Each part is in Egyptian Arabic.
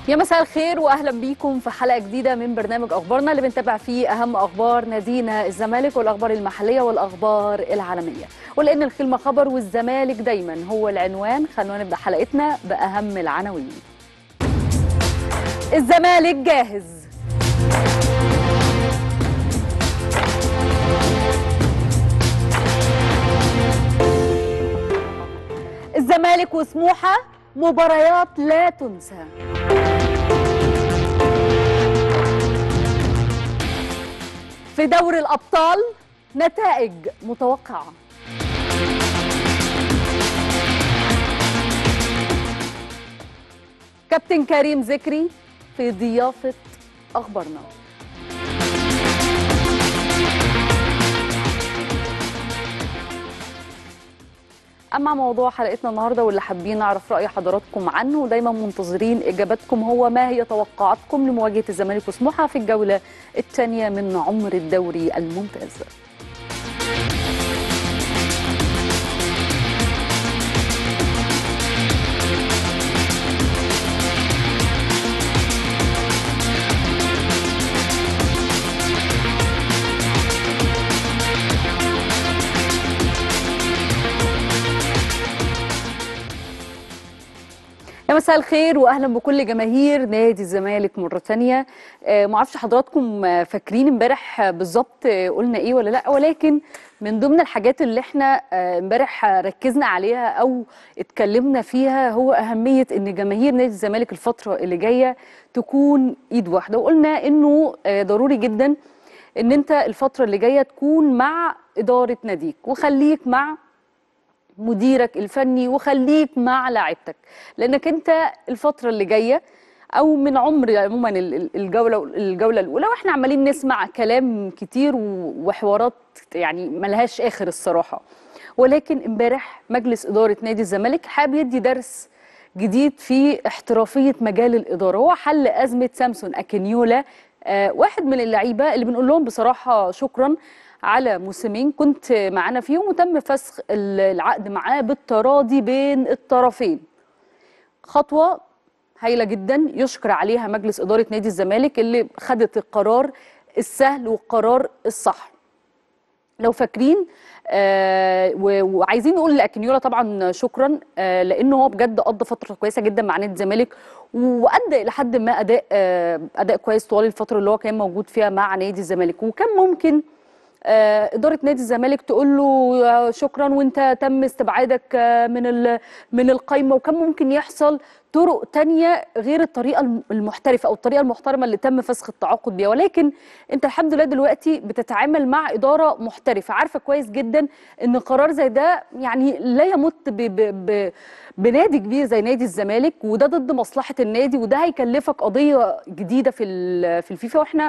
يا مساء الخير واهلا بيكم في حلقه جديده من برنامج اخبارنا اللي بنتابع فيه اهم اخبار نادينا الزمالك والاخبار المحليه والاخبار العالميه ولان الخلمه خبر والزمالك دايما هو العنوان خلونا نبدا حلقتنا باهم العناوين الزمالك جاهز الزمالك وسموحه مباريات لا تنسى في دوري الأبطال نتائج متوقعة كابتن كريم ذكري في ضيافة أخبارنا أما موضوع حلقتنا النهاردة واللي حابين نعرف رأي حضراتكم عنه ودايما منتظرين إجاباتكم هو ما هي توقعاتكم لمواجهة الزمالك وسموحة في الجولة الثانية من عمر الدوري الممتاز يا مساء الخير واهلا بكل جماهير نادي الزمالك مره ثانيه آه ما اعرفش حضراتكم آه، فاكرين امبارح بالظبط آه، قلنا ايه ولا لا ولكن من ضمن الحاجات اللي احنا آه، امبارح ركزنا عليها او اتكلمنا فيها هو اهميه ان جماهير نادي الزمالك الفتره اللي جايه تكون ايد واحده وقلنا انه آه، ضروري جدا ان انت الفتره اللي جايه تكون مع اداره ناديك وخليك مع مديرك الفني وخليك مع لاعبتك لانك انت الفتره اللي جايه او من عمر عموما ال- ال- الجوله الجوله الاولى واحنا عمالين نسمع كلام كتير و- وحوارات يعني ملهاش اخر الصراحه ولكن امبارح مجلس اداره نادي الزمالك حابب يدي درس جديد في احترافيه مجال الاداره هو حل ازمه سامسون اكينيولا آه، واحد من اللعيبه اللي بنقول لهم بصراحه شكرا على موسمين كنت معانا فيهم وتم فسخ ال- العقد معاه بالتراضي بين الطرفين خطوه هايله جدا يشكر عليها مجلس اداره نادي الزمالك اللي خدت القرار السهل والقرار الصح لو فاكرين آه و- وعايزين نقول لاكينيولا طبعا شكرا آه لانه هو بجد قضى فتره كويسه جدا مع نادي الزمالك وادى الى حد ما اداء آه اداء كويس طوال الفتره اللي هو كان موجود فيها مع نادي الزمالك وكان ممكن آه، إدارة نادي الزمالك تقول له آه، شكرا وانت تم استبعادك آه، من ال- من القايمة وكان ممكن يحصل طرق تانية غير الطريقة الم- المحترفة أو الطريقة المحترمة اللي تم فسخ التعاقد بيها ولكن انت الحمد لله دلوقتي بتتعامل مع إدارة محترفة عارفة كويس جدا ان قرار زي ده يعني لا يمت ب ب ب بنادي كبير زي نادي الزمالك وده ضد مصلحة النادي وده هيكلفك قضية جديدة في ال- في الفيفا واحنا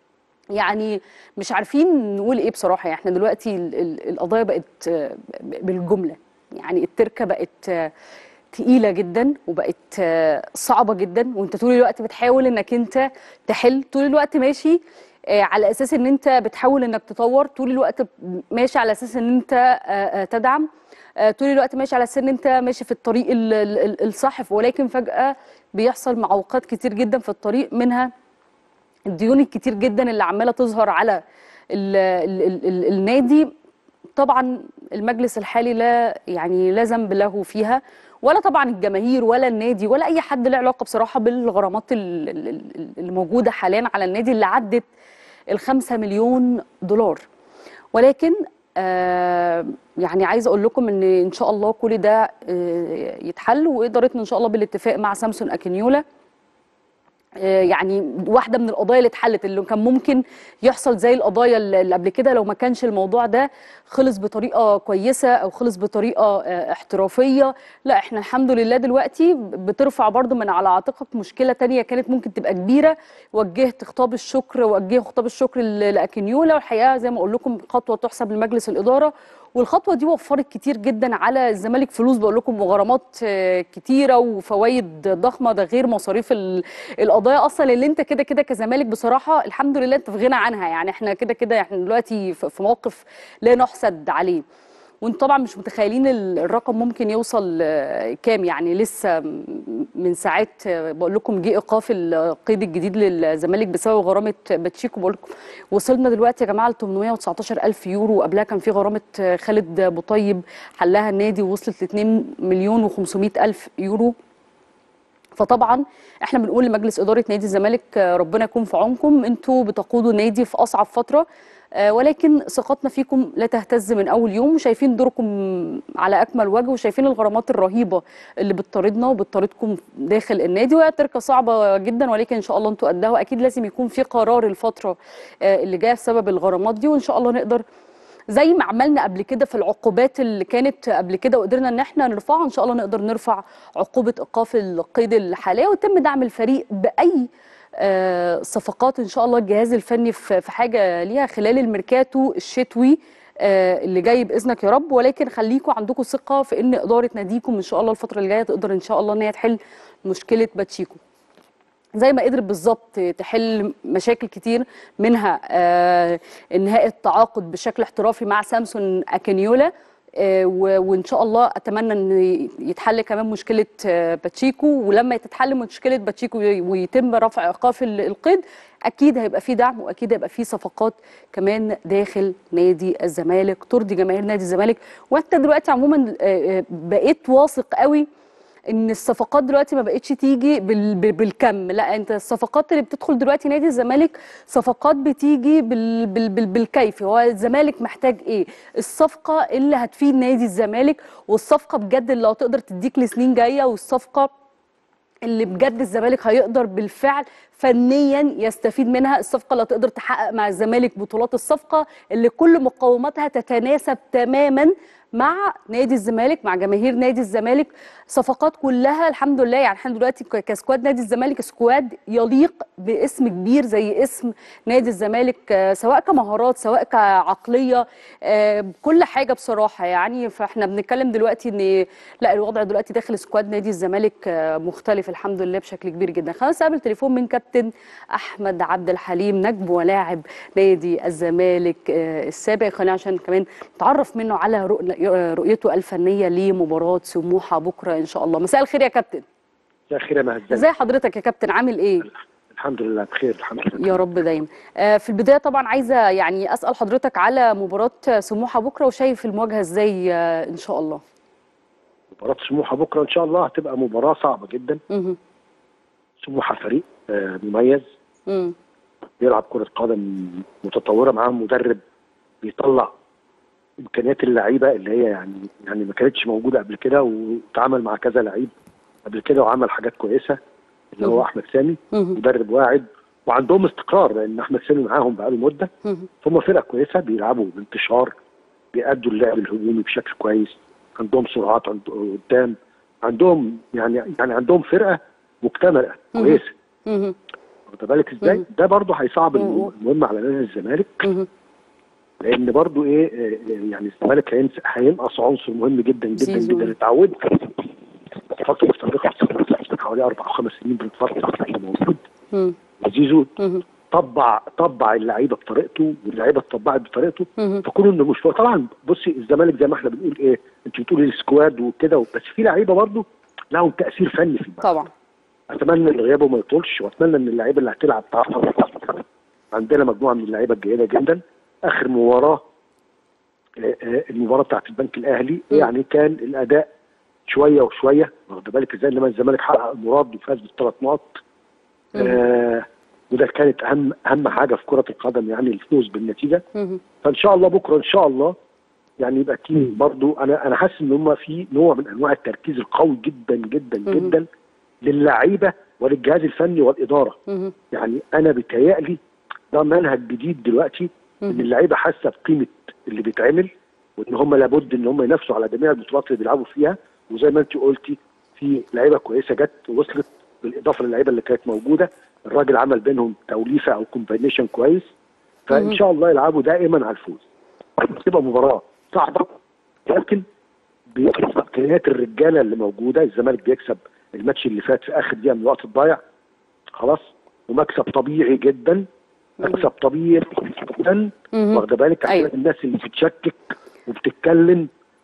يعني مش عارفين نقول ايه بصراحه يعني احنا دلوقتي ال- ال- القضايا بقت آه، ب- بالجمله يعني التركه بقت آه، تقيله جدا وبقت آه، صعبه جدا وانت طول الوقت بتحاول انك انت تحل طول الوقت ماشي آه، على اساس ان انت بتحاول انك تطور طول الوقت ماشي على اساس ان انت آه، آه، تدعم آه، طول الوقت ماشي على اساس ان انت ماشي في الطريق ال- ال- ال- الصح ولكن فجاه بيحصل معوقات كتير جدا في الطريق منها الديون الكتير جدا اللي عماله تظهر على ال ال ال ال النادي طبعا المجلس الحالي لا يعني لا ذنب له فيها ولا طبعا الجماهير ولا النادي ولا اي حد له علاقه بصراحه بالغرامات ال- ال- ال- اللي موجوده حاليا على النادي اللي عدت الخمسة مليون دولار ولكن آه يعني عايزه اقول لكم ان ان شاء الله كل ده آه يتحل وادارتنا ان شاء الله بالاتفاق مع سامسون اكينيولا آه، يعني واحده من القضايا اللي اتحلت اللي كان ممكن يحصل زي القضايا اللي قبل كده لو ما كانش الموضوع ده خلص بطريقه كويسه او خلص بطريقه آه، احترافيه لا احنا الحمد لله دلوقتي بترفع برضو من على عاتقك مشكله تانية كانت ممكن تبقى كبيره وجهت خطاب الشكر وجه خطاب الشكر ل- لاكينيولا والحقيقه زي ما اقول لكم خطوه تحسب لمجلس الاداره والخطوه دي وفرت كتير جدا على الزمالك فلوس بقول لكم وغرامات آه، كتيره وفوائد ضخمه ده غير مصاريف ال- القضايا اصلا اللي انت كده كده كزمالك بصراحه الحمد لله انت في غنى عنها يعني احنا كده كده احنا دلوقتي في في موقف لا نحسد عليه وانتم طبعا مش متخيلين ال- الرقم ممكن يوصل آه، كام يعني لسه م- من ساعات آه، بقول لكم جه ايقاف القيد الجديد للزمالك بسبب غرامه باتشيكو بقول لكم وصلنا دلوقتي يا جماعه ل 819 الف يورو وقبلها كان في غرامه آه، خالد بوطيب حلها النادي ووصلت ل 2 مليون و500 الف يورو فطبعا احنا بنقول لمجلس اداره نادي الزمالك آه، ربنا يكون في عونكم انتوا بتقودوا النادي في اصعب فتره آه، ولكن ثقتنا فيكم لا تهتز من اول يوم وشايفين دوركم على اكمل وجه وشايفين الغرامات الرهيبه اللي بتطاردنا وبتطاردكم داخل النادي وهي تركه صعبه جدا ولكن ان شاء الله انتوا قدها واكيد لازم يكون في قرار الفتره آه، اللي جايه بسبب الغرامات دي وان شاء الله نقدر زي ما عملنا قبل كده في العقوبات اللي كانت قبل كده وقدرنا ان احنا نرفعها ان شاء الله نقدر نرفع عقوبه ايقاف القيد الحاليه ويتم دعم الفريق باي آه، صفقات ان شاء الله الجهاز الفني في في حاجه ليها خلال الميركاتو الشتوي آه، اللي جاي باذنك يا رب ولكن خليكم عندكم ثقه في ان اداره ناديكم ان شاء الله الفتره اللي جايه تقدر ان شاء الله ان هي تحل مشكله باتشيكو زي ما قدرت بالظبط تحل مشاكل كتير منها آه، انهاء التعاقد بشكل احترافي مع سامسون اكانيولا آه، و- وان شاء الله اتمنى ان يتحل كمان مشكله آه، باتشيكو ولما تتحل مشكله باتشيكو ويتم رفع ايقاف ال- القيد اكيد هيبقى في دعم واكيد هيبقى في صفقات كمان داخل نادي الزمالك ترضي جماهير نادي الزمالك وانت دلوقتي عموما آه، آه، بقيت واثق قوي ان الصفقات دلوقتي ما بقتش تيجي بال... بال- بالكم لا انت الصفقات اللي بتدخل دلوقتي نادي الزمالك صفقات بتيجي بال... بال... بال... بالكيف هو الزمالك محتاج ايه الصفقه اللي هتفيد نادي الزمالك والصفقه بجد اللي هتقدر تديك لسنين جايه والصفقه اللي بجد الزمالك هيقدر بالفعل فنيا يستفيد منها الصفقه اللي هتقدر تحقق مع الزمالك بطولات الصفقه اللي كل مقوماتها تتناسب تماما مع نادي الزمالك مع جماهير نادي الزمالك صفقات كلها الحمد لله يعني احنا دلوقتي ك- كسكواد نادي الزمالك سكواد يليق باسم كبير زي اسم نادي الزمالك آه، سواء كمهارات سواء كعقليه آه، كل حاجه بصراحه يعني فاحنا بنتكلم دلوقتي ان لا الوضع دلوقتي داخل سكواد نادي الزمالك آه، مختلف الحمد لله بشكل كبير جدا خلينا نستقبل تليفون من كابتن احمد عبد الحليم نجم ولاعب نادي الزمالك آه، السابق خلينا عشان كمان نتعرف منه على رؤ- رؤيته الفنيه لمباراه سموحه بكره ان شاء الله مساء الخير يا كابتن مساء الخير يا مهزة ازي حضرتك يا كابتن عامل ايه الحمد لله بخير الحمد لله يا رب دايما آه، في البدايه طبعا عايزه يعني اسال حضرتك على مباراه سموحه بكره وشايف المواجهه ازاي آه، ان شاء الله مباراة سموحة بكرة إن شاء الله هتبقى مباراة صعبة جدا مهم. سموحة فريق آه، مميز مم. بيلعب كرة قدم متطورة معاهم مدرب بيطلع إمكانيات اللعيبة اللي هي يعني يعني ما كانتش موجودة قبل كده وتعامل مع كذا لعيب قبل كده وعمل حاجات كويسة اللي مم. هو أحمد سامي مهم. مدرب واعد وعندهم استقرار لأن أحمد سامي معاهم بقاله مدة مهم. هم فرقه كويسه بيلعبوا بانتشار بيأدوا اللعب الهجومي بشكل كويس عندهم سرعات عند قدام عندهم يعني يعني عندهم فرقه مكتمله مهم. كويسه مهم. واخد بالك ازاي؟ مهم. ده برضه هيصعب مهم. الم- المهم على نادي الزمالك مهم. لان برضه ايه آه، يعني الزمالك هينس- هينقص عنصر مهم جدا جدا زيزو. جدا اتعودنا فتره مستمره من حوالي اربع او خمس سنين بنتفرج على موجود مم. وزيزو مهم. طبع طبع اللعيبه بطريقته واللعيبه اتطبعت بطريقته مهم. فكون انه مش طبعا بصي الزمالك زي ما احنا بنقول ايه انت بتقولي السكواد وكده بس في لعيبه برضه لهم تاثير فني في الملعب طبعا اتمنى ان غيابه ما يطولش واتمنى ان اللعيبه اللي هتلعب تعرف عندنا مجموعه من اللعيبه الجيده جدا اخر مباراه آه، آه، المباراه بتاعت البنك الاهلي م. يعني كان الاداء شويه وشويه واخد بالك ازاي لما الزمالك حقق المراد وفاز بالثلاث نقط آه وده كانت اهم اهم حاجه في كره القدم يعني الفوز بالنتيجه مهم. فان شاء الله بكره ان شاء الله يعني يبقى تيم برضو انا انا حاسس ان هم في نوع من انواع التركيز القوي جدا جدا مهم. جدا للعيبه وللجهاز الفني والاداره مهم. يعني انا بيتهيألي ده منهج جديد دلوقتي ان مهم. اللعيبه حاسه بقيمه اللي بيتعمل وان هم لابد ان هم ينافسوا على جميع البطولات اللي بيلعبوا فيها وزي ما انت قلتي في لعيبه كويسه جت ووصلت بالاضافه للعيبه اللي كانت موجوده الراجل عمل بينهم توليفه او كومبينيشن كويس مهم. فان شاء الله يلعبوا دائما على الفوز تبقى مباراه صعبه لكن بامكانيات الرجاله اللي موجوده الزمالك بيكسب الماتش اللي فات في اخر دقيقه من الوقت الضايع خلاص ومكسب طبيعي جدا مكسب طبيعي جدا مهم. واخده بالك عشان أيوة. الناس اللي بتشكك وبتتكلم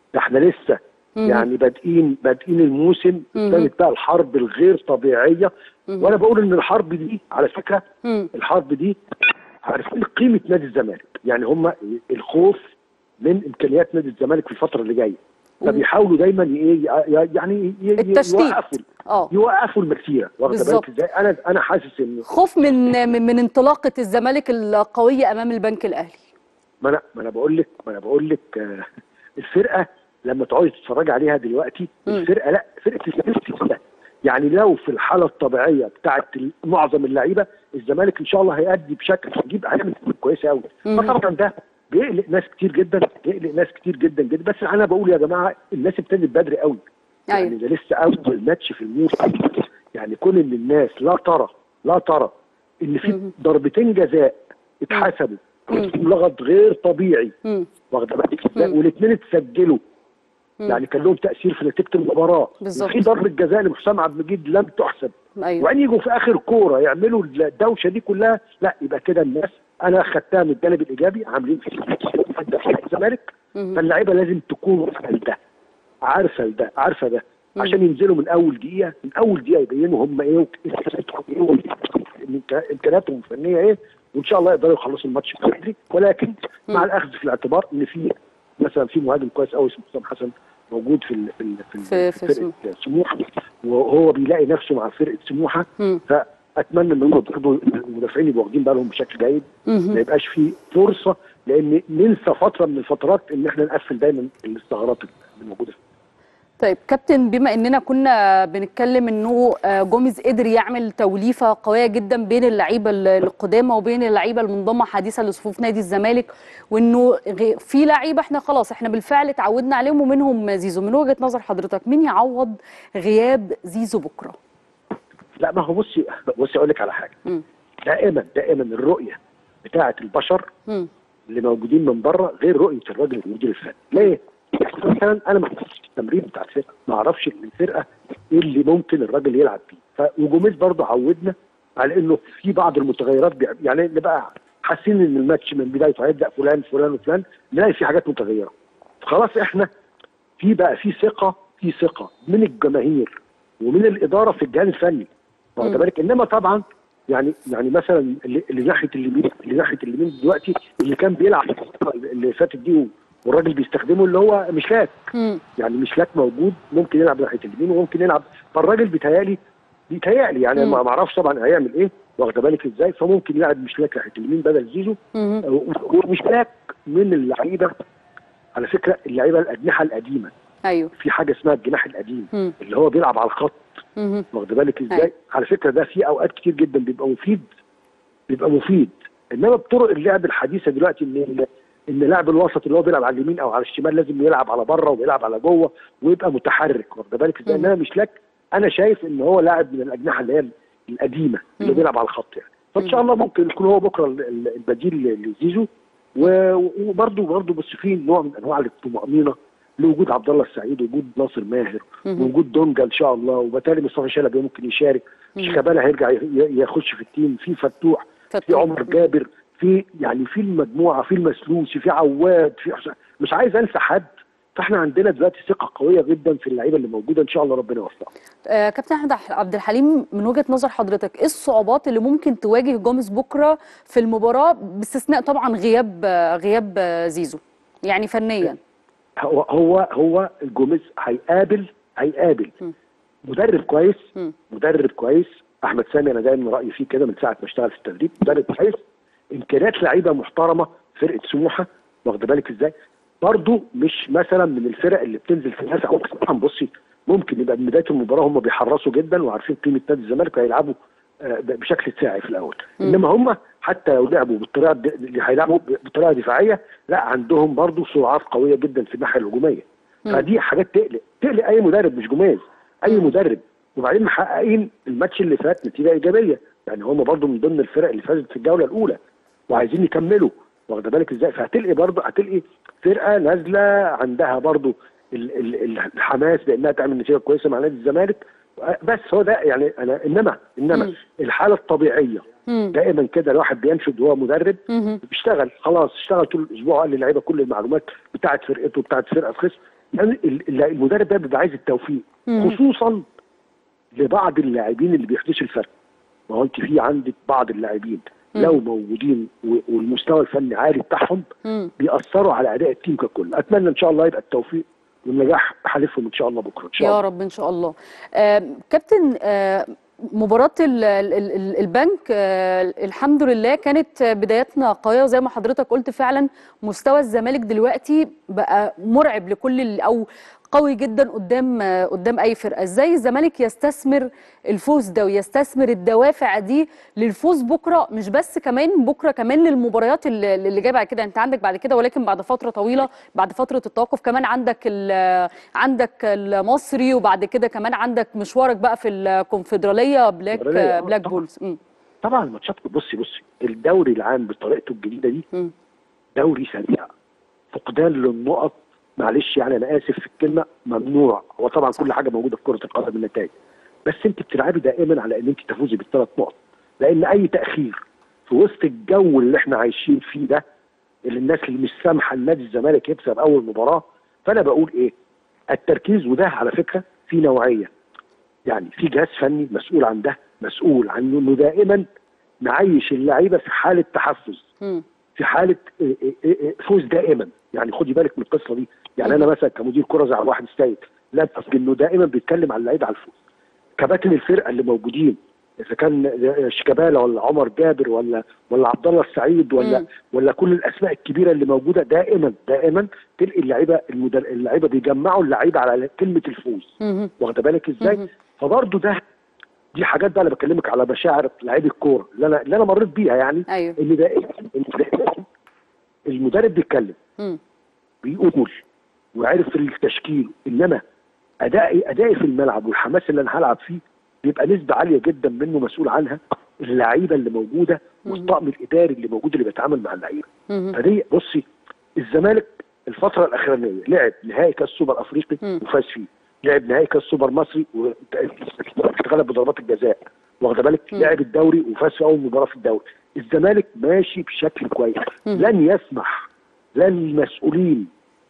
ده احنا لسه مهم. يعني بادئين بادئين الموسم مهم. ابتدت بقى الحرب الغير طبيعيه مهم. وانا بقول ان الحرب دي على فكره مم. الحرب دي عارفين قيمه نادي الزمالك يعني هم الخوف من امكانيات نادي الزمالك في الفتره اللي جايه فبيحاولوا دايما ايه ي- يعني ي- ي- التشتيت. يوقفوا اه يوقفوا المسيره واخد بالظبط. بالك ازاي انا انا حاسس ان خوف من من, من انطلاقه الزمالك القويه امام البنك الاهلي ما انا ما انا بقول لك ما انا بقول لك آه، الفرقه لما تقعدي تتفرجي عليها دلوقتي مم. الفرقه لا فرقه الزمالك كلها يعني لو في الحاله الطبيعيه بتاعت ال- معظم اللعيبه الزمالك ان شاء الله هيأدي بشكل هيجيب هيعمل فرقة كويسه قوي مم. فطبعا ده بيقلق ناس كتير جدا بيقلق ناس كتير جدا جدا بس انا بقول يا جماعه الناس ابتدت بدري قوي يعني أيوة. ده لسه اول ماتش في الموسم يعني كون ان الناس لا ترى لا ترى ان في مم. ضربتين جزاء اتحسبوا مم. لغط غير طبيعي مم. واخده بالك ازاي مم. والاثنين اتسجلوا مم. يعني كان لهم تاثير في نتيجه المباراه بالظبط. في ضربه جزاء لحسام عبد المجيد لم تحسب ايوه وان يجوا في اخر كوره يعملوا الدوشه دي كلها لا يبقى كده الناس انا خدتها من الجانب الايجابي عاملين في الزمالك مم. فاللعيبه لازم تكون عارفه ده عارفه ده عارفه ده مم. عشان ينزلوا من اول دقيقه من اول دقيقه يبينوا هم ايه وامكانياتهم ايه وإمكا- امكانياتهم الفنيه ايه وان شاء الله يقدروا يخلصوا الماتش بدري ولكن مع مم. الاخذ في الاعتبار ان في مثلا في مهاجم كويس قوي اسمه حسام حسن موجود في ال في ال في, في- ال في فرقه سموحه وهو بيلاقي نفسه مع فرقه سموحه مم. فاتمنى ان هم برضه المدافعين يبقوا واخدين بالهم بشكل جيد مهم. ما يبقاش في فرصه لان ننسى فتره من الفترات ان احنا نقفل دايما الثغرات اللي موجوده طيب كابتن بما اننا كنا بنتكلم انه آه، جوميز قدر يعمل توليفه قويه جدا بين اللعيبه ال- القدامى وبين اللعيبه المنضمه حديثا لصفوف نادي الزمالك وانه غ- في لعيبه احنا خلاص احنا بالفعل اتعودنا عليهم ومنهم زيزو من وجهه نظر حضرتك مين يعوض غياب زيزو بكره؟ لا ما هو بصي بصي اقول لك على حاجه مم. دائما دائما الرؤيه بتاعه البشر مم. اللي موجودين من بره غير رؤيه الراجل المدير الفني ليه؟ يعني مثلا انا ما كنتش في التمرين بتاع الفرقه ما اعرفش الفرقه ايه اللي ممكن الراجل يلعب فيه ف- وجوميز برضه عودنا على انه في بعض المتغيرات بيع- يعني نبقى حاسين ان الماتش من بدايته هيبدا فلان فلان وفلان نلاقي في حاجات متغيره خلاص احنا في بقى في ثقه في ثقه من الجماهير ومن الاداره في الجهاز الفني واخد مم. بالك انما طبعا يعني يعني مثلا اللي, اللي ناحيه اليمين اللي ناحيه اليمين دلوقتي اللي كان بيلعب اللي فاتت دي والراجل بيستخدمه اللي هو مشلاك مم. يعني مشلاك موجود ممكن يلعب ناحيه اليمين وممكن يلعب فالراجل بيتهيألي بيتهيألي يعني مم. ما ما اعرفش طبعا هيعمل ايه واخده بالك ازاي فممكن يلعب مشلاك ناحيه اليمين بدل زيزو مم. ومشلاك من اللعيبه على فكره اللعيبه الاجنحه القديمه ايوه في حاجه اسمها الجناح القديم مم. اللي هو بيلعب على الخط مم. واخد بالك ازاي أيوة. على فكره ده في اوقات كتير جدا بيبقى مفيد بيبقى مفيد انما بطرق اللعب الحديثه دلوقتي ان ان لاعب الوسط اللي هو بيلعب على اليمين او على الشمال لازم يلعب على بره ويلعب على جوه ويبقى متحرك واخد بالك ازاي مم. انما مش لك انا شايف ان هو لاعب من الاجنحه اللي هي القديمه اللي مم. بيلعب على الخط يعني فان مم. شاء الله ممكن يكون هو بكره ال- ال- البديل لزيزو و- وبرده برده بس في نوع من انواع الطمانينه لوجود عبد الله السعيد وجود ناصر ماهر مم. وجود دونجا ان شاء الله وبالتالي مصطفى شلبي ممكن يشارك مم. شيكابالا هيرجع ي- ي- يخش في التيم في فتوح في فتوح. عمر جابر في يعني في المجموعه في المسلوسي في عواد في حسين مش عايز انسى حد فاحنا عندنا دلوقتي ثقه قويه جدا في اللعيبه اللي موجوده ان شاء الله ربنا يوفقهم آه، كابتن احمد عبد الحليم من وجهة نظر حضرتك ايه الصعوبات اللي ممكن تواجه جوميز بكره في المباراة باستثناء طبعا غياب آه، غياب آه، زيزو يعني فنيا هو هو هو الجوميز هيقابل هيقابل م. مدرب كويس م. مدرب كويس احمد سامي انا دايما رايي فيه كده من ساعه ما اشتغل في التدريب مدرب كويس امكانيات لعيبه محترمه فرقه سموحه واخد بالك ازاي برضه مش مثلا من الفرق اللي بتنزل في الناس او طبعا بصي ممكن يبقى من بدايه المباراه هم بيحرصوا جدا وعارفين قيمه نادي الزمالك وهيلعبوا آه، بشكل دفاعي في الاول م. انما هم حتى لو لعبوا بالطريقه الد- اللي هيلعبوا بطريقه دفاعيه لا عندهم برضه سرعات قويه جدا في الناحيه الهجوميه م. فدي حاجات تقلق تقلق اي مدرب مش جماز اي م. مدرب وبعدين محققين الماتش اللي فات نتيجه ايجابيه يعني هم برضو من ضمن الفرق اللي فازت في الجوله الاولى وعايزين يكملوا واخد بالك ازاي فهتلقي برضو هتلقي فرقه نازله عندها برضو ال- ال- الحماس بانها تعمل نتيجه كويسه مع نادي الزمالك بس هو ده يعني انا انما انما مم. الحاله الطبيعيه مم. دائما كده الواحد بينشد وهو مدرب مم. بيشتغل خلاص اشتغل طول الاسبوع قال للعيبه كل المعلومات بتاعت فرقته بتاعت فرقه خصم يعني ال- ال- المدرب ده بيبقى عايز التوفيق مم. خصوصا لبعض اللاعبين اللي بيحدثوا الفرق ما هو انت في عندك بعض اللاعبين مم. لو موجودين و- والمستوى الفني عالي بتاعهم مم. بيأثروا على اداء التيم ككل اتمنى ان شاء الله يبقى التوفيق والنجاح حالفهم ان شاء الله بكره ان شاء يا الله رب ان شاء الله آه، كابتن آه، مباراة ال- ال- ال- البنك آه، الحمد لله كانت بدايتنا قوية وزي ما حضرتك قلت فعلا مستوى الزمالك دلوقتي بقى مرعب لكل ال- او قوي جدا قدام آه، قدام اي فرقة ازاي الزمالك يستثمر الفوز ده ويستثمر الدوافع دي للفوز بكرة مش بس كمان بكرة كمان للمباريات اللي اللي جايه بعد كده انت عندك بعد كده ولكن بعد فترة طويلة بعد فترة التوقف كمان عندك ال- عندك المصري وبعد كده كمان عندك مشوارك بقى في الكونفدراليه بلاك الكونفدرالية، آه، بلاك طبعاً. بولز مم. طبعا الماتشات بصي بصي الدوري العام بطريقته الجديده دي مم. دوري سريع فقدان للنقط معلش يعني انا اسف في الكلمه ممنوع هو طبعا كل حاجه موجوده في كره القدم النتائج بس انت بتلعبي دائما على ان انت تفوزي بالثلاث نقط لان اي تاخير في وسط الجو اللي احنا عايشين فيه ده اللي الناس اللي مش سامحه لنادي الزمالك يكسب اول مباراه فانا بقول ايه التركيز وده على فكره في نوعيه يعني في جهاز فني مسؤول عن ده مسؤول عن انه دائما نعيش اللعيبه في حاله تحفز مم. في حاله إيه إيه إيه فوز دائما يعني خدي بالك من القصه دي يعني انا مثلا كمدير كره زي عبد الواحد السيد لا انه دائما بيتكلم عن اللعيبه على الفوز كباتن الفرقه اللي موجودين اذا كان شيكابالا ولا عمر جابر ولا ولا عبد الله السعيد ولا مم. ولا كل الاسماء الكبيره اللي موجوده دائما دائما تلقي اللعيبه المدر... اللعيبه بيجمعوا اللعيبه على كلمه الفوز مم. واخده بالك ازاي؟ مهم. فبرضه ده دي حاجات بقى انا بكلمك على مشاعر لعيب الكوره اللي انا اللي انا مريت بيها يعني ايوه ان دائما إن دائماً المدرب بيتكلم مم. بيقول وعرف التشكيل انما ادائي ادائي في الملعب والحماس اللي انا هلعب فيه بيبقى نسبه عاليه جدا منه مسؤول عنها اللعيبه اللي موجوده والطاقم الاداري اللي موجود اللي بيتعامل مع اللعيبه مم. فدي بصي الزمالك الفتره الاخرانيه لعب نهائي كاس سوبر افريقي مم. وفاز فيه لعب نهائي كاس سوبر مصري واتغلب بضربات الجزاء واخده بالك مم. لعب الدوري وفاز في اول مباراه في الدوري الزمالك ماشي بشكل كويس مم. لن يسمح لا المسؤولين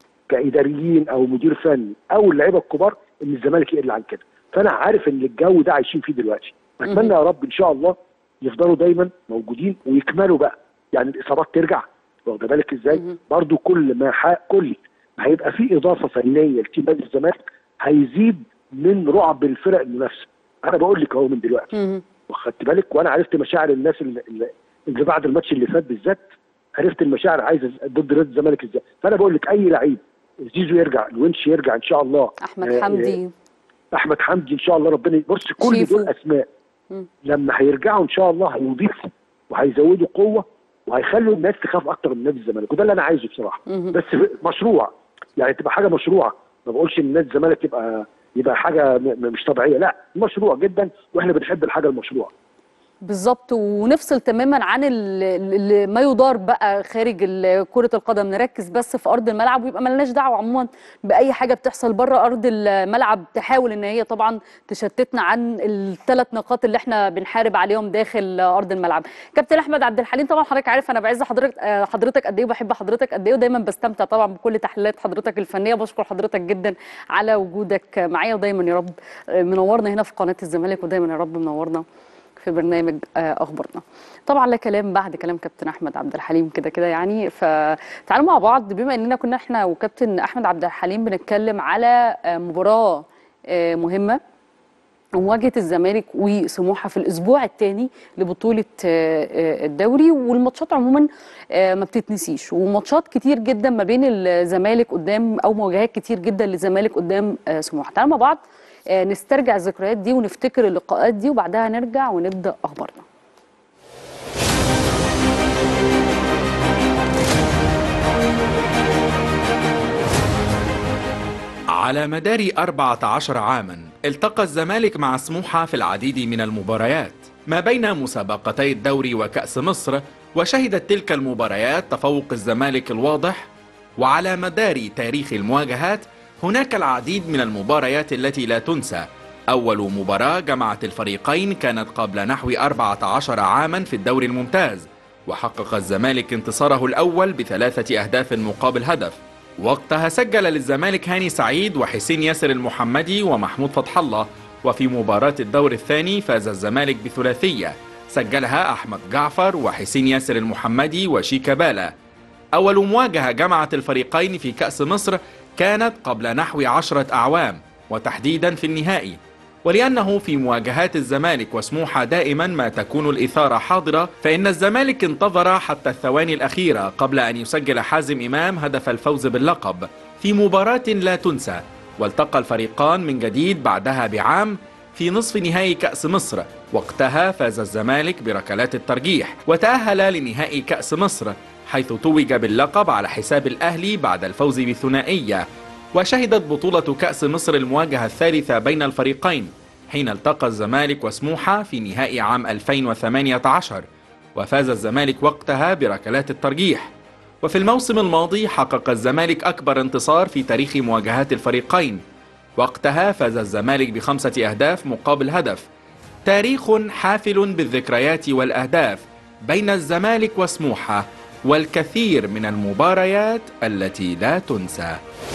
كاداريين او مدير فني او اللعيبه الكبار ان الزمالك يقل عن كده فانا عارف ان الجو ده عايشين فيه دلوقتي اتمنى يا رب ان شاء الله يفضلوا دايما موجودين ويكملوا بقى يعني الاصابات ترجع واخد بالك ازاي مهم. برضو كل ما ح... كل ما هيبقى في اضافه فنيه لتيم نادي الزمالك هيزيد من رعب الفرق المنافسه انا بقول لك اهو من دلوقتي مم. واخدت بالك وانا عرفت مشاعر الناس اللي, اللي- اللي بعد الماتش اللي فات بالذات عرفت المشاعر عايزه ضد نادي الزمالك ازاي فانا بقول لك اي لعيب زيزو يرجع الونش يرجع ان شاء الله احمد آه، حمدي احمد حمدي ان شاء الله ربنا بص كل شيفو. دول اسماء مم. لما هيرجعوا ان شاء الله هيضيفوا وهيزودوا قوه وهيخلوا الناس تخاف اكتر من نادي الزمالك وده اللي انا عايزه بصراحه مهم. بس مشروع يعني تبقى حاجه مشروعه ما بقولش ان نادي الزمالك يبقى يبقى حاجه م- م- مش طبيعيه لا مشروع جدا واحنا بنحب الحاجه المشروعه بالظبط ونفصل تماما عن ال- ال- ما يدار بقى خارج ال- كرة القدم نركز بس في أرض الملعب ويبقى ملناش دعوة عموما بأي حاجة بتحصل بره أرض الملعب تحاول إن هي طبعا تشتتنا عن الثلاث نقاط اللي احنا بنحارب عليهم داخل أرض الملعب كابتن أحمد عبد الحليم طبعا حضرتك عارف أنا بعز حضرتك آه، حضرتك قد إيه وبحب حضرتك قد إيه ودايما بستمتع طبعا بكل تحليلات حضرتك الفنية بشكر حضرتك جدا على وجودك معايا ودايما يا رب آه، منورنا هنا في قناة الزمالك ودايما يا رب منورنا في برنامج آه، اخبارنا طبعا لا كلام بعد كلام كابتن احمد عبد الحليم كده كده يعني فتعالوا مع بعض بما اننا كنا احنا وكابتن احمد عبد الحليم بنتكلم على آه، مباراه آه، مهمه مواجهه الزمالك وسموحه في الاسبوع الثاني لبطوله آه، آه، الدوري والماتشات عموما آه، ما بتتنسيش وماتشات كتير جدا ما بين الزمالك قدام او مواجهات كتير جدا للزمالك قدام آه، سموحه تعالوا مع بعض آه، نسترجع الذكريات دي ونفتكر اللقاءات دي وبعدها نرجع ونبدا اخبارنا على مدار 14 عاما التقى الزمالك مع سموحة في العديد من المباريات ما بين مسابقتي الدوري وكأس مصر وشهدت تلك المباريات تفوق الزمالك الواضح وعلى مدار تاريخ المواجهات هناك العديد من المباريات التي لا تنسى أول مباراة جمعت الفريقين كانت قبل نحو 14 عاما في الدوري الممتاز وحقق الزمالك انتصاره الأول بثلاثة أهداف مقابل هدف وقتها سجل للزمالك هاني سعيد وحسين ياسر المحمدي ومحمود فتح الله وفي مباراة الدور الثاني فاز الزمالك بثلاثية سجلها أحمد جعفر وحسين ياسر المحمدي وشيكا بالا أول مواجهة جمعت الفريقين في كأس مصر كانت قبل نحو عشرة أعوام وتحديدا في النهائي ولأنه في مواجهات الزمالك وسموحة دائما ما تكون الإثارة حاضرة فإن الزمالك انتظر حتى الثواني الأخيرة قبل أن يسجل حازم إمام هدف الفوز باللقب في مباراة لا تنسى والتقى الفريقان من جديد بعدها بعام في نصف نهائي كأس مصر وقتها فاز الزمالك بركلات الترجيح وتأهل لنهائي كأس مصر حيث توج باللقب على حساب الأهلي بعد الفوز بثنائية وشهدت بطولة كأس مصر المواجهة الثالثة بين الفريقين حين التقى الزمالك وسموحة في نهائي عام 2018 وفاز الزمالك وقتها بركلات الترجيح وفي الموسم الماضي حقق الزمالك أكبر انتصار في تاريخ مواجهات الفريقين وقتها فاز الزمالك بخمسة أهداف مقابل هدف تاريخ حافل بالذكريات والأهداف بين الزمالك وسموحة والكثير من المباريات التي لا تنسى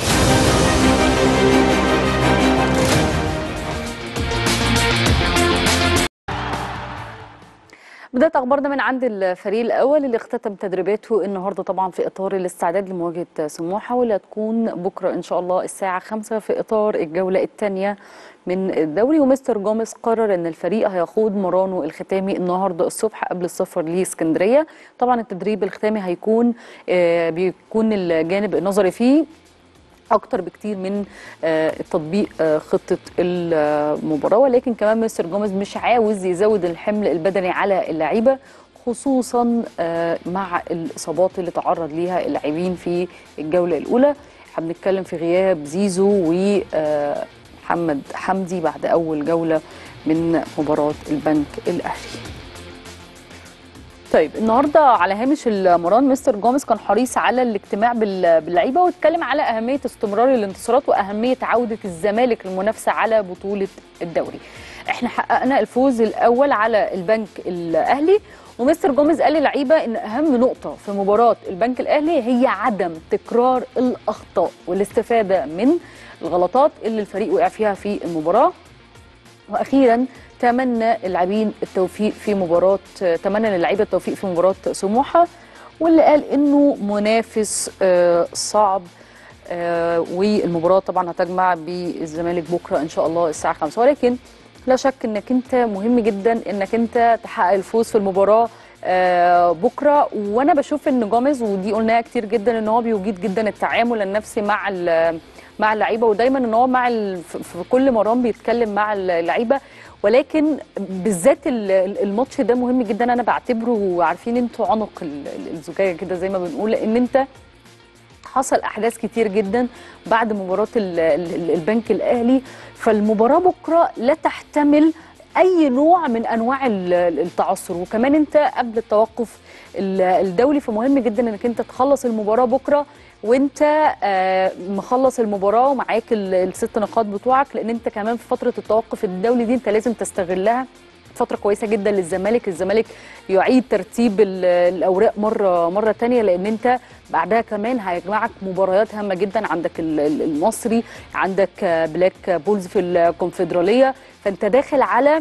بداية أخبارنا من عند الفريق الأول اللي اختتم تدريباته النهاردة طبعا في إطار الاستعداد لمواجهة سموحة واللي هتكون بكرة إن شاء الله الساعة 5 في إطار الجولة الثانية من الدوري ومستر جوميز قرر ان الفريق هيخوض مرانه الختامي النهارده الصبح قبل السفر لاسكندريه طبعا التدريب الختامي هيكون آه بيكون الجانب النظري فيه اكتر بكتير من آه تطبيق آه خطه المباراه ولكن كمان مستر جوميز مش عاوز يزود الحمل البدني على اللعيبه خصوصا آه مع الاصابات اللي تعرض ليها اللاعبين في الجوله الاولى احنا بنتكلم في غياب زيزو و محمد حمدي بعد اول جوله من مباراه البنك الاهلي طيب النهارده على هامش المران مستر جوميز كان حريص على الاجتماع باللعيبه واتكلم على اهميه استمرار الانتصارات واهميه عوده الزمالك للمنافسه على بطوله الدوري. احنا حققنا الفوز الاول على البنك الاهلي ومستر جوميز قال للعيبه ان اهم نقطه في مباراه البنك الاهلي هي عدم تكرار الاخطاء والاستفاده من الغلطات اللي الفريق وقع فيها في المباراه. واخيرا تمنى اللاعبين التوفيق في مباراه تمنى للعيبه التوفيق في مباراه سموحه واللي قال انه منافس صعب والمباراه طبعا هتجمع بالزمالك بكره ان شاء الله الساعه 5 ولكن لا شك انك انت مهم جدا انك انت تحقق الفوز في المباراه بكره وانا بشوف ان جوميز ودي قلناها كتير جدا ان هو بيجيد جدا التعامل النفسي مع مع اللعيبه ودايما ان هو مع في كل مران بيتكلم مع اللعيبه ولكن بالذات الماتش ده مهم جدا انا بعتبره عارفين انتوا عنق الزجاجه كده زي ما بنقول لان انت حصل احداث كتير جدا بعد مباراه البنك الاهلي فالمباراه بكره لا تحتمل اي نوع من انواع التعثر وكمان انت قبل التوقف الدولي فمهم جدا انك انت تخلص المباراه بكره وانت مخلص المباراه ومعاك الست نقاط بتوعك لان انت كمان في فتره التوقف الدولي دي انت لازم تستغلها فتره كويسه جدا للزمالك الزمالك يعيد ترتيب الاوراق مره مره ثانيه لان انت بعدها كمان هيجمعك مباريات هامه جدا عندك المصري عندك بلاك بولز في الكونفدراليه فانت داخل على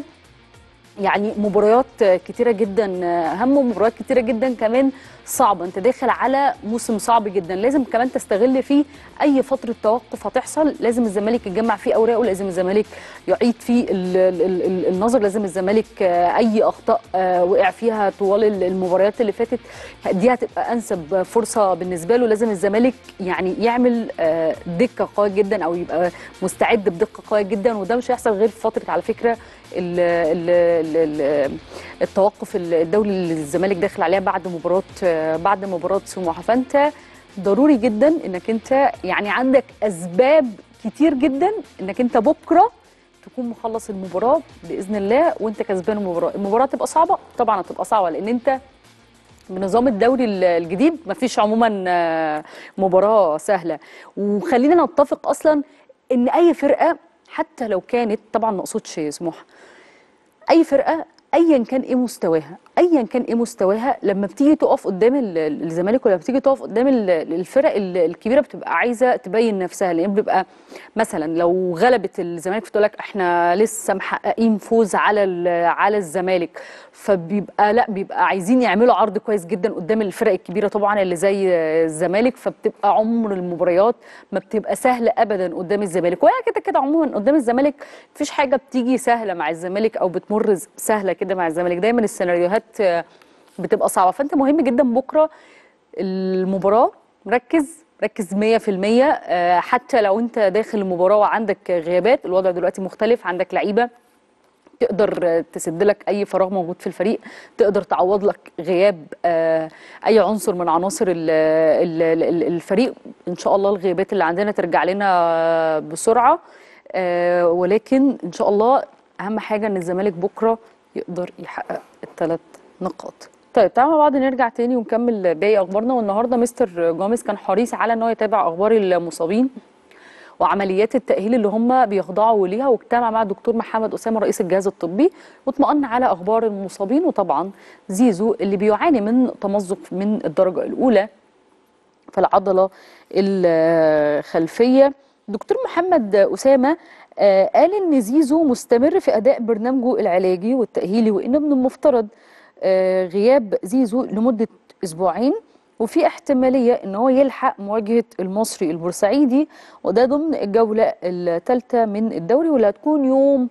يعني مباريات كتيرة جدا أهم ومباريات كتيرة جدا كمان صعبة أنت داخل على موسم صعب جدا لازم كمان تستغل فيه أي فترة توقف هتحصل لازم الزمالك يجمع فيه أوراقه لازم الزمالك يعيد فيه النظر لازم الزمالك أي أخطاء وقع فيها طوال المباريات اللي فاتت دي هتبقى أنسب فرصة بالنسبة له لازم الزمالك يعني يعمل دكة قوية جدا أو يبقى مستعد بدقة قوية جدا وده مش هيحصل غير في فترة على فكرة ال ال التوقف الدولي اللي الزمالك داخل عليها بعد مباراه بعد مباراه سموحه فانت ضروري جدا انك انت يعني عندك اسباب كتير جدا انك انت بكره تكون مخلص المباراه باذن الله وانت كسبان المباراه المباراه تبقى صعبه طبعا هتبقى صعبه لان انت بنظام الدوري الجديد مفيش عموما مباراه سهله وخلينا نتفق اصلا ان اي فرقه حتى لو كانت طبعا ما اقصدش سموحه اي فرقه ايا كان ايه مستواها ايا كان ايه مستواها لما بتيجي تقف قدام ال- ال- الزمالك ولا بتيجي تقف قدام ال- الفرق ال- الكبيره بتبقى عايزه تبين نفسها لان بتبقى مثلا لو غلبت الزمالك بتقول لك احنا لسه محققين فوز على ال- على الزمالك فبيبقى لا بيبقى عايزين يعملوا عرض كويس جدا قدام الفرق الكبيره طبعا اللي زي الزمالك فبتبقى عمر المباريات ما بتبقى سهله ابدا قدام الزمالك وهي كده كده عموما قدام الزمالك مفيش حاجه بتيجي سهله مع الزمالك او بتمر ز- سهله كده مع الزمالك دايما السيناريوهات آه، بتبقى صعبه فانت مهم جدا بكره المباراه مركز ركز 100% آه، حتى لو انت داخل المباراه وعندك غيابات الوضع دلوقتي مختلف عندك لعيبه تقدر تسد لك اي فراغ موجود في الفريق تقدر تعوض لك غياب آه، اي عنصر من عناصر ال- ال- ال- الفريق ان شاء الله الغيابات اللي عندنا ترجع لنا بسرعه آه، ولكن ان شاء الله اهم حاجه ان الزمالك بكره يقدر يحقق الثلاث نقاط طيب تعالوا مع بعض نرجع تاني ونكمل باقي اخبارنا والنهارده مستر جوميز كان حريص على ان هو يتابع اخبار المصابين وعمليات التأهيل اللي هم بيخضعوا ليها واجتمع مع الدكتور محمد أسامة رئيس الجهاز الطبي واطمأن على أخبار المصابين وطبعا زيزو اللي بيعاني من تمزق من الدرجة الأولى في العضلة الخلفية دكتور محمد أسامة آه، قال إن زيزو مستمر في أداء برنامجه العلاجي والتأهيلي وإن من المفترض آه، غياب زيزو لمدة أسبوعين وفي احتمالية إن هو يلحق مواجهة المصري البورسعيدي وده ضمن الجولة الثالثة من الدوري واللي هتكون يوم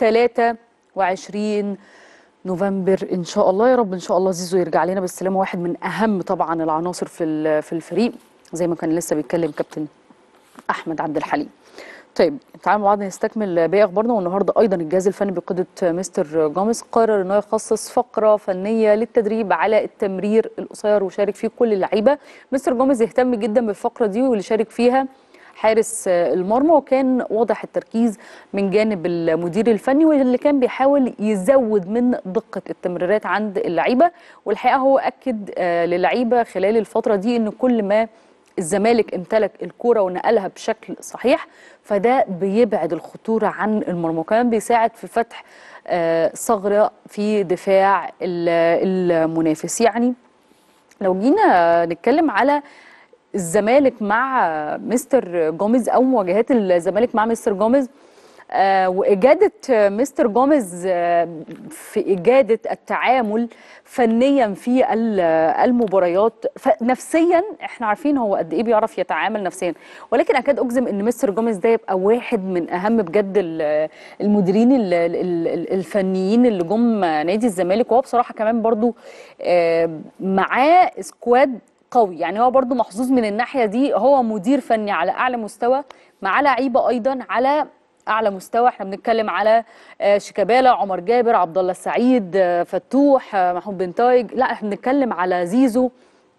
23 نوفمبر ان شاء الله يا رب ان شاء الله زيزو يرجع لنا بالسلامه واحد من اهم طبعا العناصر في ال- في الفريق زي ما كان لسه بيتكلم كابتن احمد عبد الحليم طيب تعالوا مع بعض نستكمل باقي اخبارنا والنهارده ايضا الجهاز الفني بقياده مستر جوميز قرر انه يخصص فقره فنيه للتدريب على التمرير القصير وشارك فيه كل اللعيبه مستر جوميز اهتم جدا بالفقره دي واللي شارك فيها حارس المرمى وكان واضح التركيز من جانب المدير الفني واللي كان بيحاول يزود من دقة التمريرات عند اللعيبة والحقيقة هو أكد آه، للعيبة خلال الفترة دي إن كل ما الزمالك امتلك الكرة ونقلها بشكل صحيح فده بيبعد الخطورة عن المرمى وكمان بيساعد في فتح آه، ثغرة في دفاع ال- المنافس يعني لو جينا نتكلم على الزمالك مع مستر جوميز او مواجهات الزمالك مع مستر جوميز آه واجاده مستر جوميز آه في اجاده التعامل فنيا في ال- المباريات فنفسيا احنا عارفين هو قد ايه بيعرف يتعامل نفسيا ولكن اكاد اجزم ان مستر جوميز ده يبقى واحد من اهم بجد ال- المديرين ال- ال- ال- الفنيين اللي جم نادي الزمالك وهو بصراحه كمان برضو آه معاه سكواد قوي يعني هو برضو محظوظ من الناحيه دي هو مدير فني على اعلى مستوى مع لعيبه ايضا على اعلى مستوى احنا بنتكلم على آه، شيكابالا عمر جابر عبد الله السعيد آه، فتوح آه، محمود بن تايج لا احنا بنتكلم على زيزو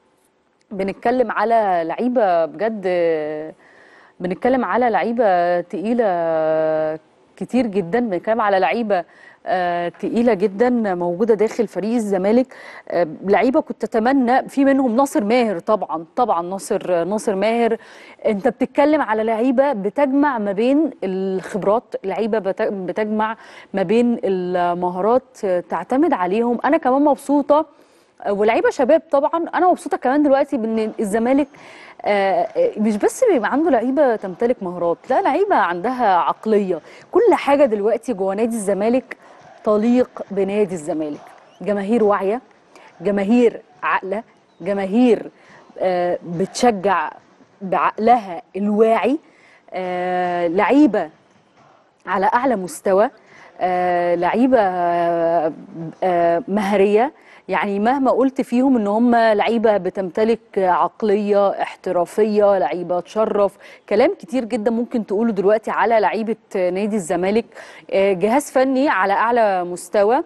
بنتكلم على لعيبه بجد آه، بنتكلم على لعيبه تقيله كتير جدا بنتكلم على لعيبه آه، تقيله جدا موجوده داخل فريق الزمالك آه، لعيبه كنت اتمنى في منهم ناصر ماهر طبعا طبعا ناصر ناصر ماهر انت بتتكلم على لعيبه بتجمع ما بين الخبرات لعيبه بت- بتجمع ما بين المهارات آه، تعتمد عليهم انا كمان مبسوطه ولعيبه شباب طبعا انا مبسوطه كمان دلوقتي بان الزمالك آه، آه، مش بس بيبقى عنده لعيبه تمتلك مهارات لا لعيبه عندها عقليه كل حاجه دلوقتي جوه نادي الزمالك تليق بنادي الزمالك جماهير واعيه جماهير عاقله جماهير آه، بتشجع بعقلها الواعي آه، لعيبه على اعلى مستوى آه لعيبه آه آه مهريه يعني مهما قلت فيهم ان هم لعيبه بتمتلك عقليه احترافيه لعيبه تشرف كلام كتير جدا ممكن تقوله دلوقتي على لعيبه نادي الزمالك آه جهاز فني على اعلى مستوى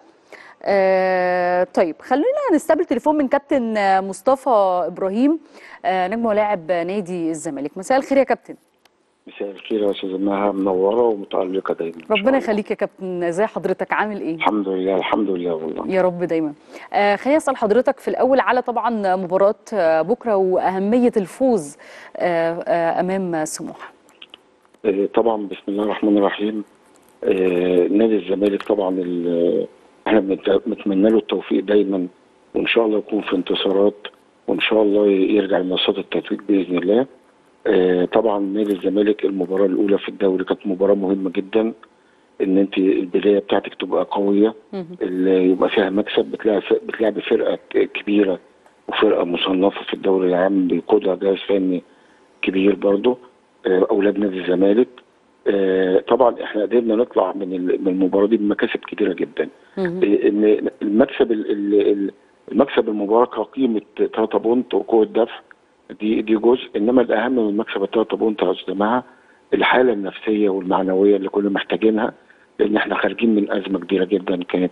آه طيب خلينا نستقبل تليفون من كابتن آه، مصطفى ابراهيم آه نجم ولاعب نادي الزمالك مساء الخير يا كابتن مساء الخير يا استاذه مها منوره ومتالقه دايما إن شاء ربنا الله. يخليك يا كابتن ازي حضرتك عامل ايه الحمد لله الحمد لله والله يا رب دايما آه خليني اسال حضرتك في الاول على طبعا مباراه آه، بكره واهميه الفوز آه آه امام سموحه آه، طبعا بسم الله الرحمن الرحيم آه، نادي الزمالك طبعا ال- احنا بنت- بنتمنى له التوفيق دايما وان شاء الله يكون في انتصارات وان شاء الله يرجع لمنصات التتويج باذن الله آه، طبعا نادي الزمالك المباراه الاولى في الدوري كانت مباراه مهمه جدا ان انت البدايه بتاعتك تبقى قويه اللي يبقى فيها مكسب بتلاعب بتلاعب فرقه ك- كبيره وفرقه مصنفه في الدوري العام بيقودها جهاز فني كبير برضه آه، اولاد نادي الزمالك آه، طبعا احنا قدرنا نطلع من ال- من المباراه دي بمكاسب كبيره جدا آه، ان المكسب ال- ال- ال- المكسب المباراه كقيمه 3 بونت وقوه دفع دي دي جزء انما الاهم من مكسب الثلاثه بونت يا استاذ جماعه الحاله النفسيه والمعنويه اللي كنا محتاجينها لان احنا خارجين من ازمه كبيره جدا كانت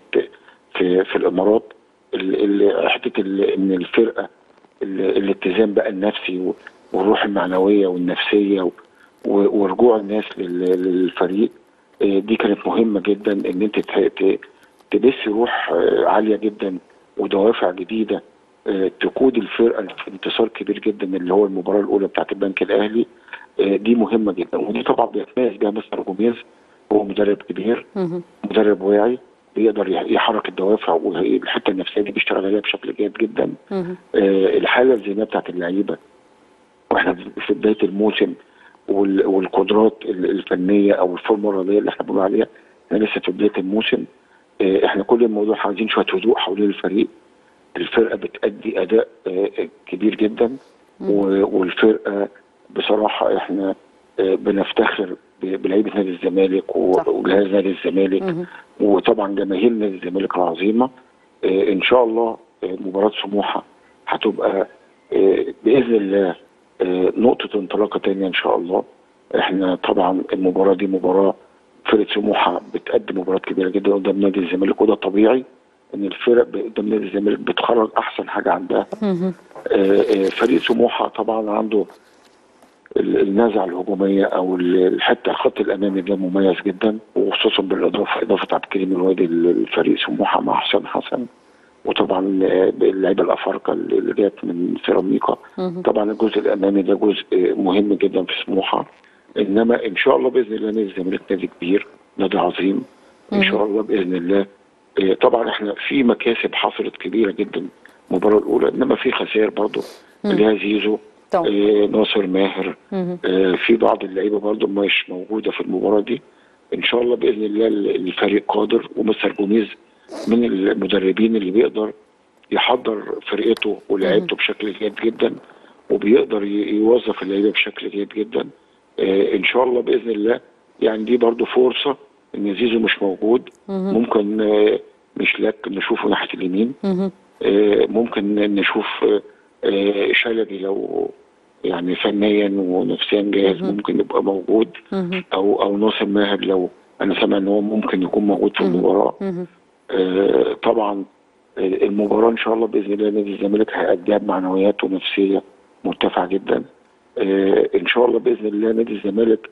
في في الامارات ال- ال- حته ال- ان الفرقه ال- الاتزان بقى النفسي و- والروح المعنويه والنفسيه و- و- ورجوع الناس لل- للفريق آه، دي كانت مهمه جدا ان انت ت- ت- تبث روح آه، عاليه جدا ودوافع جديده آه، تقود الفرقه لانتصار كبير جدا اللي هو المباراه الاولى بتاعت البنك الاهلي آه، دي مهمه جدا ودي طبعا بيتميز بها مستر جوميز هو مدرب كبير مدرب واعي بيقدر يح- يحرك الدوافع والحته النفسيه دي بيشتغل عليها بشكل جيد جدا آه، الحاله الذهنيه بتاعت اللعيبه واحنا في بدايه الموسم وال- والقدرات ال- الفنيه او الفورمه الرياضيه اللي احنا بنقول عليها احنا لسه في بدايه الموسم آه، احنا كل الموضوع عايزين شويه هدوء حوالين الفريق الفرقه بتأدي اداء آه، كبير جدا و- والفرقه بصراحه احنا آه، بنفتخر ب- بلعيبه نادي الزمالك و- صح. وجهاز نادي الزمالك وطبعا جماهير نادي الزمالك العظيمه آه، ان شاء الله آه، مباراه سموحه هتبقى آه، باذن الله آه، نقطه انطلاقه تانية ان شاء الله احنا طبعا المباراه دي مباراه فرقه سموحه بتقدم مباراه كبيره جدا قدام نادي الزمالك وده طبيعي ان الفرق ب- قدام نادي الزمالك بتخرج احسن حاجه عندها آه، آه، فريق سموحه طبعا عنده ال- النزعه الهجوميه او ال- الحته الخط الامامي ده مميز جدا وخصوصا بالاضافه اضافه عبد الكريم الوادي للفريق سموحه مع حسام حسن وطبعا آه، اللعيبه الافارقه اللي اللي جت من سيراميكا طبعا الجزء الامامي ده جزء آه، مهم جدا في سموحه انما ان شاء الله باذن الله نادي الزمالك نادي كبير نادي عظيم ان شاء الله باذن الله آه، طبعا احنا في مكاسب حصلت كبيره جدا المباراه الاولى انما في خسائر برضه اللي هي زيزو طبعا. آه، ناصر ماهر آه، في بعض اللعيبه برضه مش موجوده في المباراه دي ان شاء الله باذن الله الفريق قادر ومستر جوميز من المدربين اللي بيقدر يحضر فرقته ولاعيبته بشكل جيد جدا وبيقدر ي- يوظف اللعيبه بشكل جيد جدا آه، ان شاء الله باذن الله يعني دي برضو فرصه ان زيزو مش موجود ممكن آه، مش لك نشوفه ناحيه اليمين آه، ممكن نشوف آه، آه، شلبي لو يعني فنيا ونفسيا جاهز ممكن يبقى موجود او او ناصر ماهر لو انا سامع ان هو ممكن يكون موجود في المباراه آه، طبعا آه، المباراه ان شاء الله باذن الله نادي الزمالك هيأديها بمعنويات ونفسيه مرتفعه جدا آه، ان شاء الله باذن الله نادي الزمالك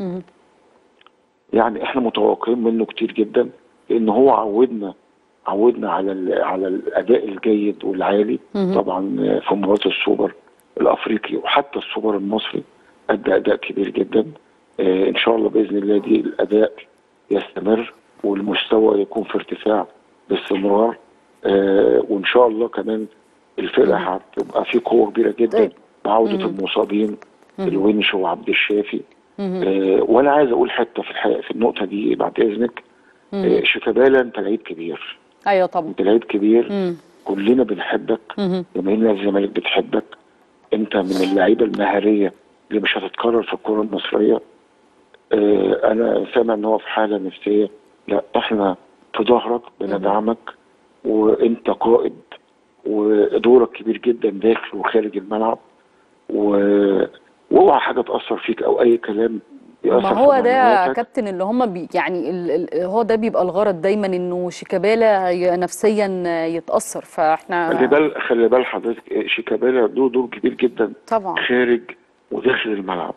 يعني احنا متوقعين منه كتير جدا لان هو عودنا عودنا على ال- على الاداء الجيد والعالي طبعا آه، في مباراه السوبر الافريقي وحتى السوبر المصري ادى اداء كبير جدا آه، ان شاء الله باذن الله دي الاداء يستمر والمستوى يكون في ارتفاع باستمرار آه، وان شاء الله كمان الفرقه هتبقى في قوه كبيره جدا طيب. بعوده المصابين الونش وعبد الشافي آه، وانا عايز اقول حته في الحقيقه في النقطه دي بعد اذنك آه، شيكابالا انت لعيب كبير ايوه طبعا انت لعيب كبير كلنا بنحبك جماهير نادي الزمالك بتحبك انت من اللعيبه المهاريه اللي مش هتتكرر في الكره المصريه آه، انا سامع ان هو في حاله نفسيه لا احنا في ظهرك بندعمك وانت قائد ودورك كبير جدا داخل وخارج الملعب و... واوعى حاجه تاثر فيك او اي كلام ياثر ما في هو ده يا معنوياتك. كابتن اللي هم بي يعني ال ال هو ده بيبقى الغرض دايما انه شيكابالا ي- نفسيا يتاثر خلي فاحنا بال خلي بال حضرتك شيكابالا له دور كبير جدا طبعا خارج وداخل الملعب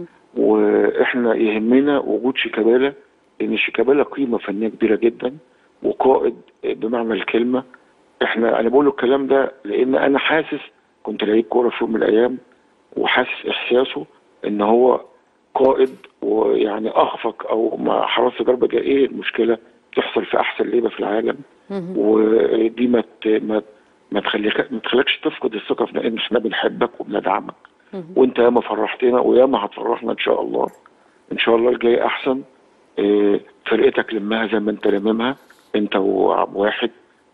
واحنا يهمنا وجود شيكابالا لان شيكابالا قيمه فنيه كبيره جدا وقائد بمعنى الكلمه احنا انا بقول الكلام ده لان انا حاسس كنت لعيب كوره في يوم من الايام وحاسس احساسه ان هو قائد ويعني اخفق او ما حرص ضربه جايه ايه المشكله بتحصل في احسن لعيبه في العالم ودي ما ت- ما ما تخليك ما تخليكش تفقد الثقه في ان احنا بنحبك وبندعمك وانت ياما فرحتنا وياما هتفرحنا ان شاء الله ان شاء الله الجاي احسن آه، فرقتك لمها زي ما انت لممها انت وعبد واحد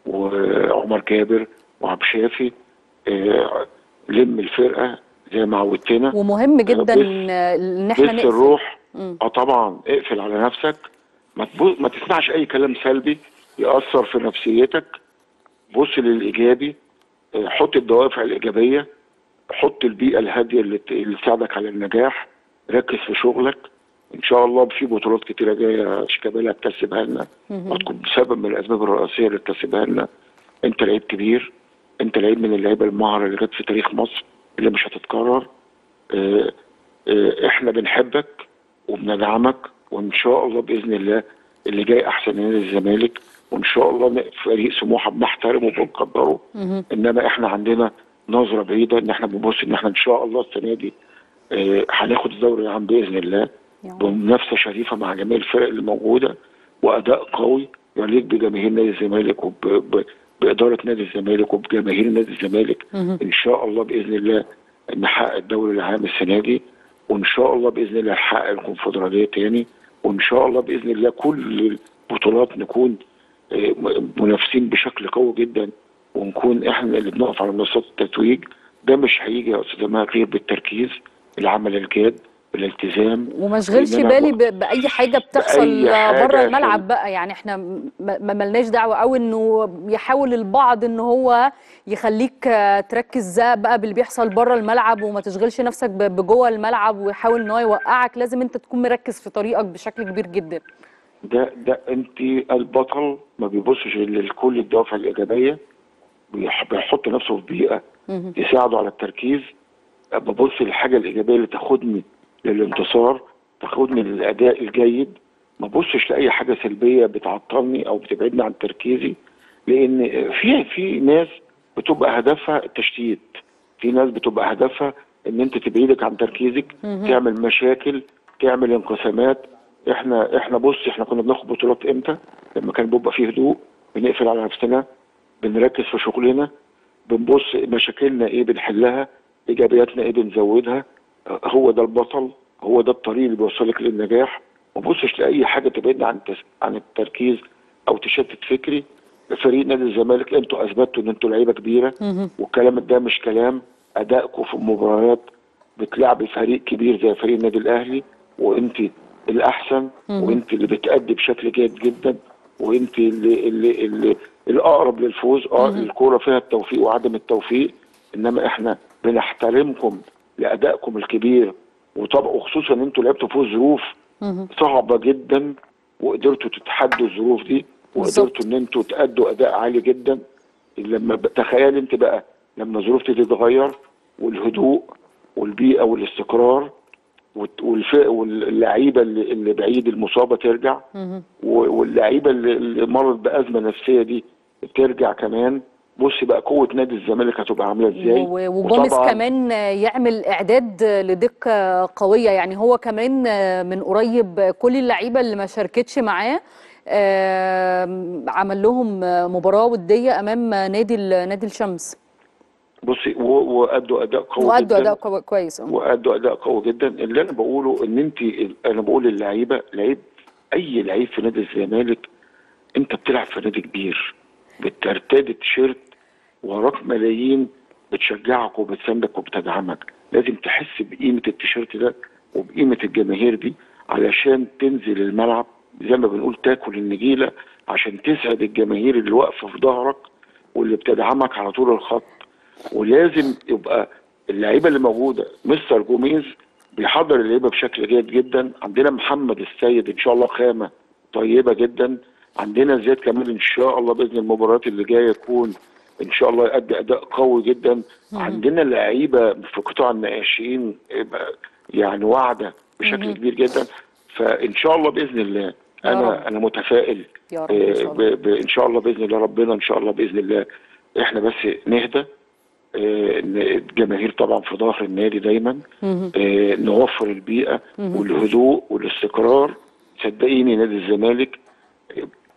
وعمر جابر وعبد شافي آه، لم الفرقه زي ما عودتنا ومهم جدا بس- ان احنا بس نقفل الروح مم. اه طبعا اقفل على نفسك ما تبو... ما تسمعش اي كلام سلبي ياثر في نفسيتك بص للايجابي آه، حط الدوافع الايجابيه حط البيئه الهاديه اللي, ت... اللي تساعدك على النجاح ركز في شغلك ان شاء الله في بطولات كتيره جايه شيكابالا هتكسبها لنا وتكون سبب من الاسباب الرئيسيه اللي تكسبها لنا انت لعيب كبير انت لعيب من اللعيبه المهره اللي جت في تاريخ مصر اللي مش هتتكرر آه، آه، احنا بنحبك وبندعمك وان شاء الله باذن الله اللي جاي احسن من الزمالك وان شاء الله ن- فريق سموحه بنحترمه وبنقدره انما احنا عندنا نظره بعيده ان احنا بنبص ان احنا ان شاء الله السنه دي آه، هناخد الدوري العام باذن الله يا رب. بمنافسه شريفه مع جميع الفرق اللي موجوده واداء قوي يليق بجماهير نادي الزمالك وباداره نادي الزمالك وبجماهير نادي الزمالك ان شاء الله باذن الله نحقق الدوري العام السنه دي وان شاء الله باذن الله نحقق الكونفدراليه تاني وان شاء الله باذن الله كل البطولات نكون آه، م- منافسين بشكل قوي جدا ونكون احنا اللي بنقف على منصات التتويج ده مش هيجي يا استاذ جماعه غير بالتركيز العمل الجاد الالتزام وما اشغلش إن أنا بالي ب- ب- باي حاجه بتحصل بأي حاجة بره عشان- الملعب بقى يعني احنا م- ما ملناش دعوه او انه يحاول البعض ان هو يخليك آه، تركز ده بقى باللي بيحصل بره الملعب وما تشغلش نفسك ب- بجوه الملعب ويحاول ان هو يوقعك لازم انت تكون مركز في طريقك بشكل كبير جدا ده ده انت البطل ما بيبصش لكل الدوافع الايجابيه بيح- بيحط نفسه في بيئه تساعده على التركيز ببص للحاجه الايجابيه اللي تاخدني للانتصار تاخدني للاداء الجيد ما ببصش لاي حاجه سلبيه بتعطلني او بتبعدني عن تركيزي لان في في ناس بتبقى هدفها التشتيت في ناس بتبقى هدفها ان انت تبعدك عن تركيزك تعمل مشاكل تعمل انقسامات احنا احنا بص احنا كنا بناخد بطولات امتى لما كان بيبقى فيه هدوء بنقفل على نفسنا بنركز في شغلنا بنبص مشاكلنا ايه بنحلها ايجابياتنا ايه بنزودها هو ده البطل هو ده الطريق اللي بيوصلك للنجاح ما تبصش لاي حاجه تبعدنا عن التس... عن التركيز او تشتت فكري فريق نادي الزمالك انتوا اثبتوا ان انتوا لعيبه كبيره والكلام ده مش كلام ادائكم في المباريات بتلعب فريق كبير زي فريق النادي الاهلي وانت الاحسن وانت اللي بتأدي بشكل جيد جدا وانت اللي اللي اللي الاقرب للفوز اه الكوره فيها التوفيق وعدم التوفيق انما احنا بنحترمكم لادائكم الكبير وطبعا وخصوصا ان انتوا لعبتوا في ظروف صعبه جدا وقدرتوا تتحدوا الظروف دي بالظبط. وقدرتوا ان انتوا تأدوا اداء عالي جدا لما ب- تخيل انت بقى لما الظروف دي تتغير والهدوء والبيئه والاستقرار والت- والف- واللعيبه اللي, اللي بعيد المصابه ترجع و- واللعيبه اللي, اللي مرت بازمه نفسيه دي ترجع كمان بص بقى قوه نادي الزمالك هتبقى عامله ازاي و- وجوميز وطبعاً كمان يعمل اعداد لدقه قويه يعني هو كمان من قريب كل اللعيبه اللي ما شاركتش معاه آم، عمل لهم مباراه وديه امام نادي ال- نادي الشمس بصي و- وادوا اداء قوي وادوا جدا اداء كو- كويس آه. وادوا اداء قوي جدا اللي انا بقوله ان انت انا بقول للعيبه لعيب اي لعيب في نادي الزمالك انت بتلعب في نادي كبير بترتدي تيشيرت وراك ملايين بتشجعك وبتساندك وبتدعمك لازم تحس بقيمه التيشيرت ده وبقيمه الجماهير دي علشان تنزل الملعب زي ما بنقول تاكل النجيله عشان تسعد الجماهير اللي واقفه في ظهرك واللي بتدعمك على طول الخط ولازم يبقى اللعيبه اللي موجوده مستر جوميز بيحضر اللعيبه بشكل جيد جدا عندنا محمد السيد ان شاء الله خامه طيبه جدا عندنا زياد كمان ان شاء الله باذن المباريات اللي جايه يكون ان شاء الله يؤدي اداء قوي جدا عندنا لعيبه في قطاع الناشئين يبقى يعني واعده بشكل كبير جدا فان شاء الله باذن الله يا رب. انا انا متفائل يا رب إن شاء آه، الله. ب- ب- ان شاء الله باذن الله ربنا ان شاء الله باذن الله احنا بس نهدى آه، إن الجماهير طبعا في ظهر النادي دايما آه، نوفر البيئه والهدوء والاستقرار صدقيني نادي الزمالك آه،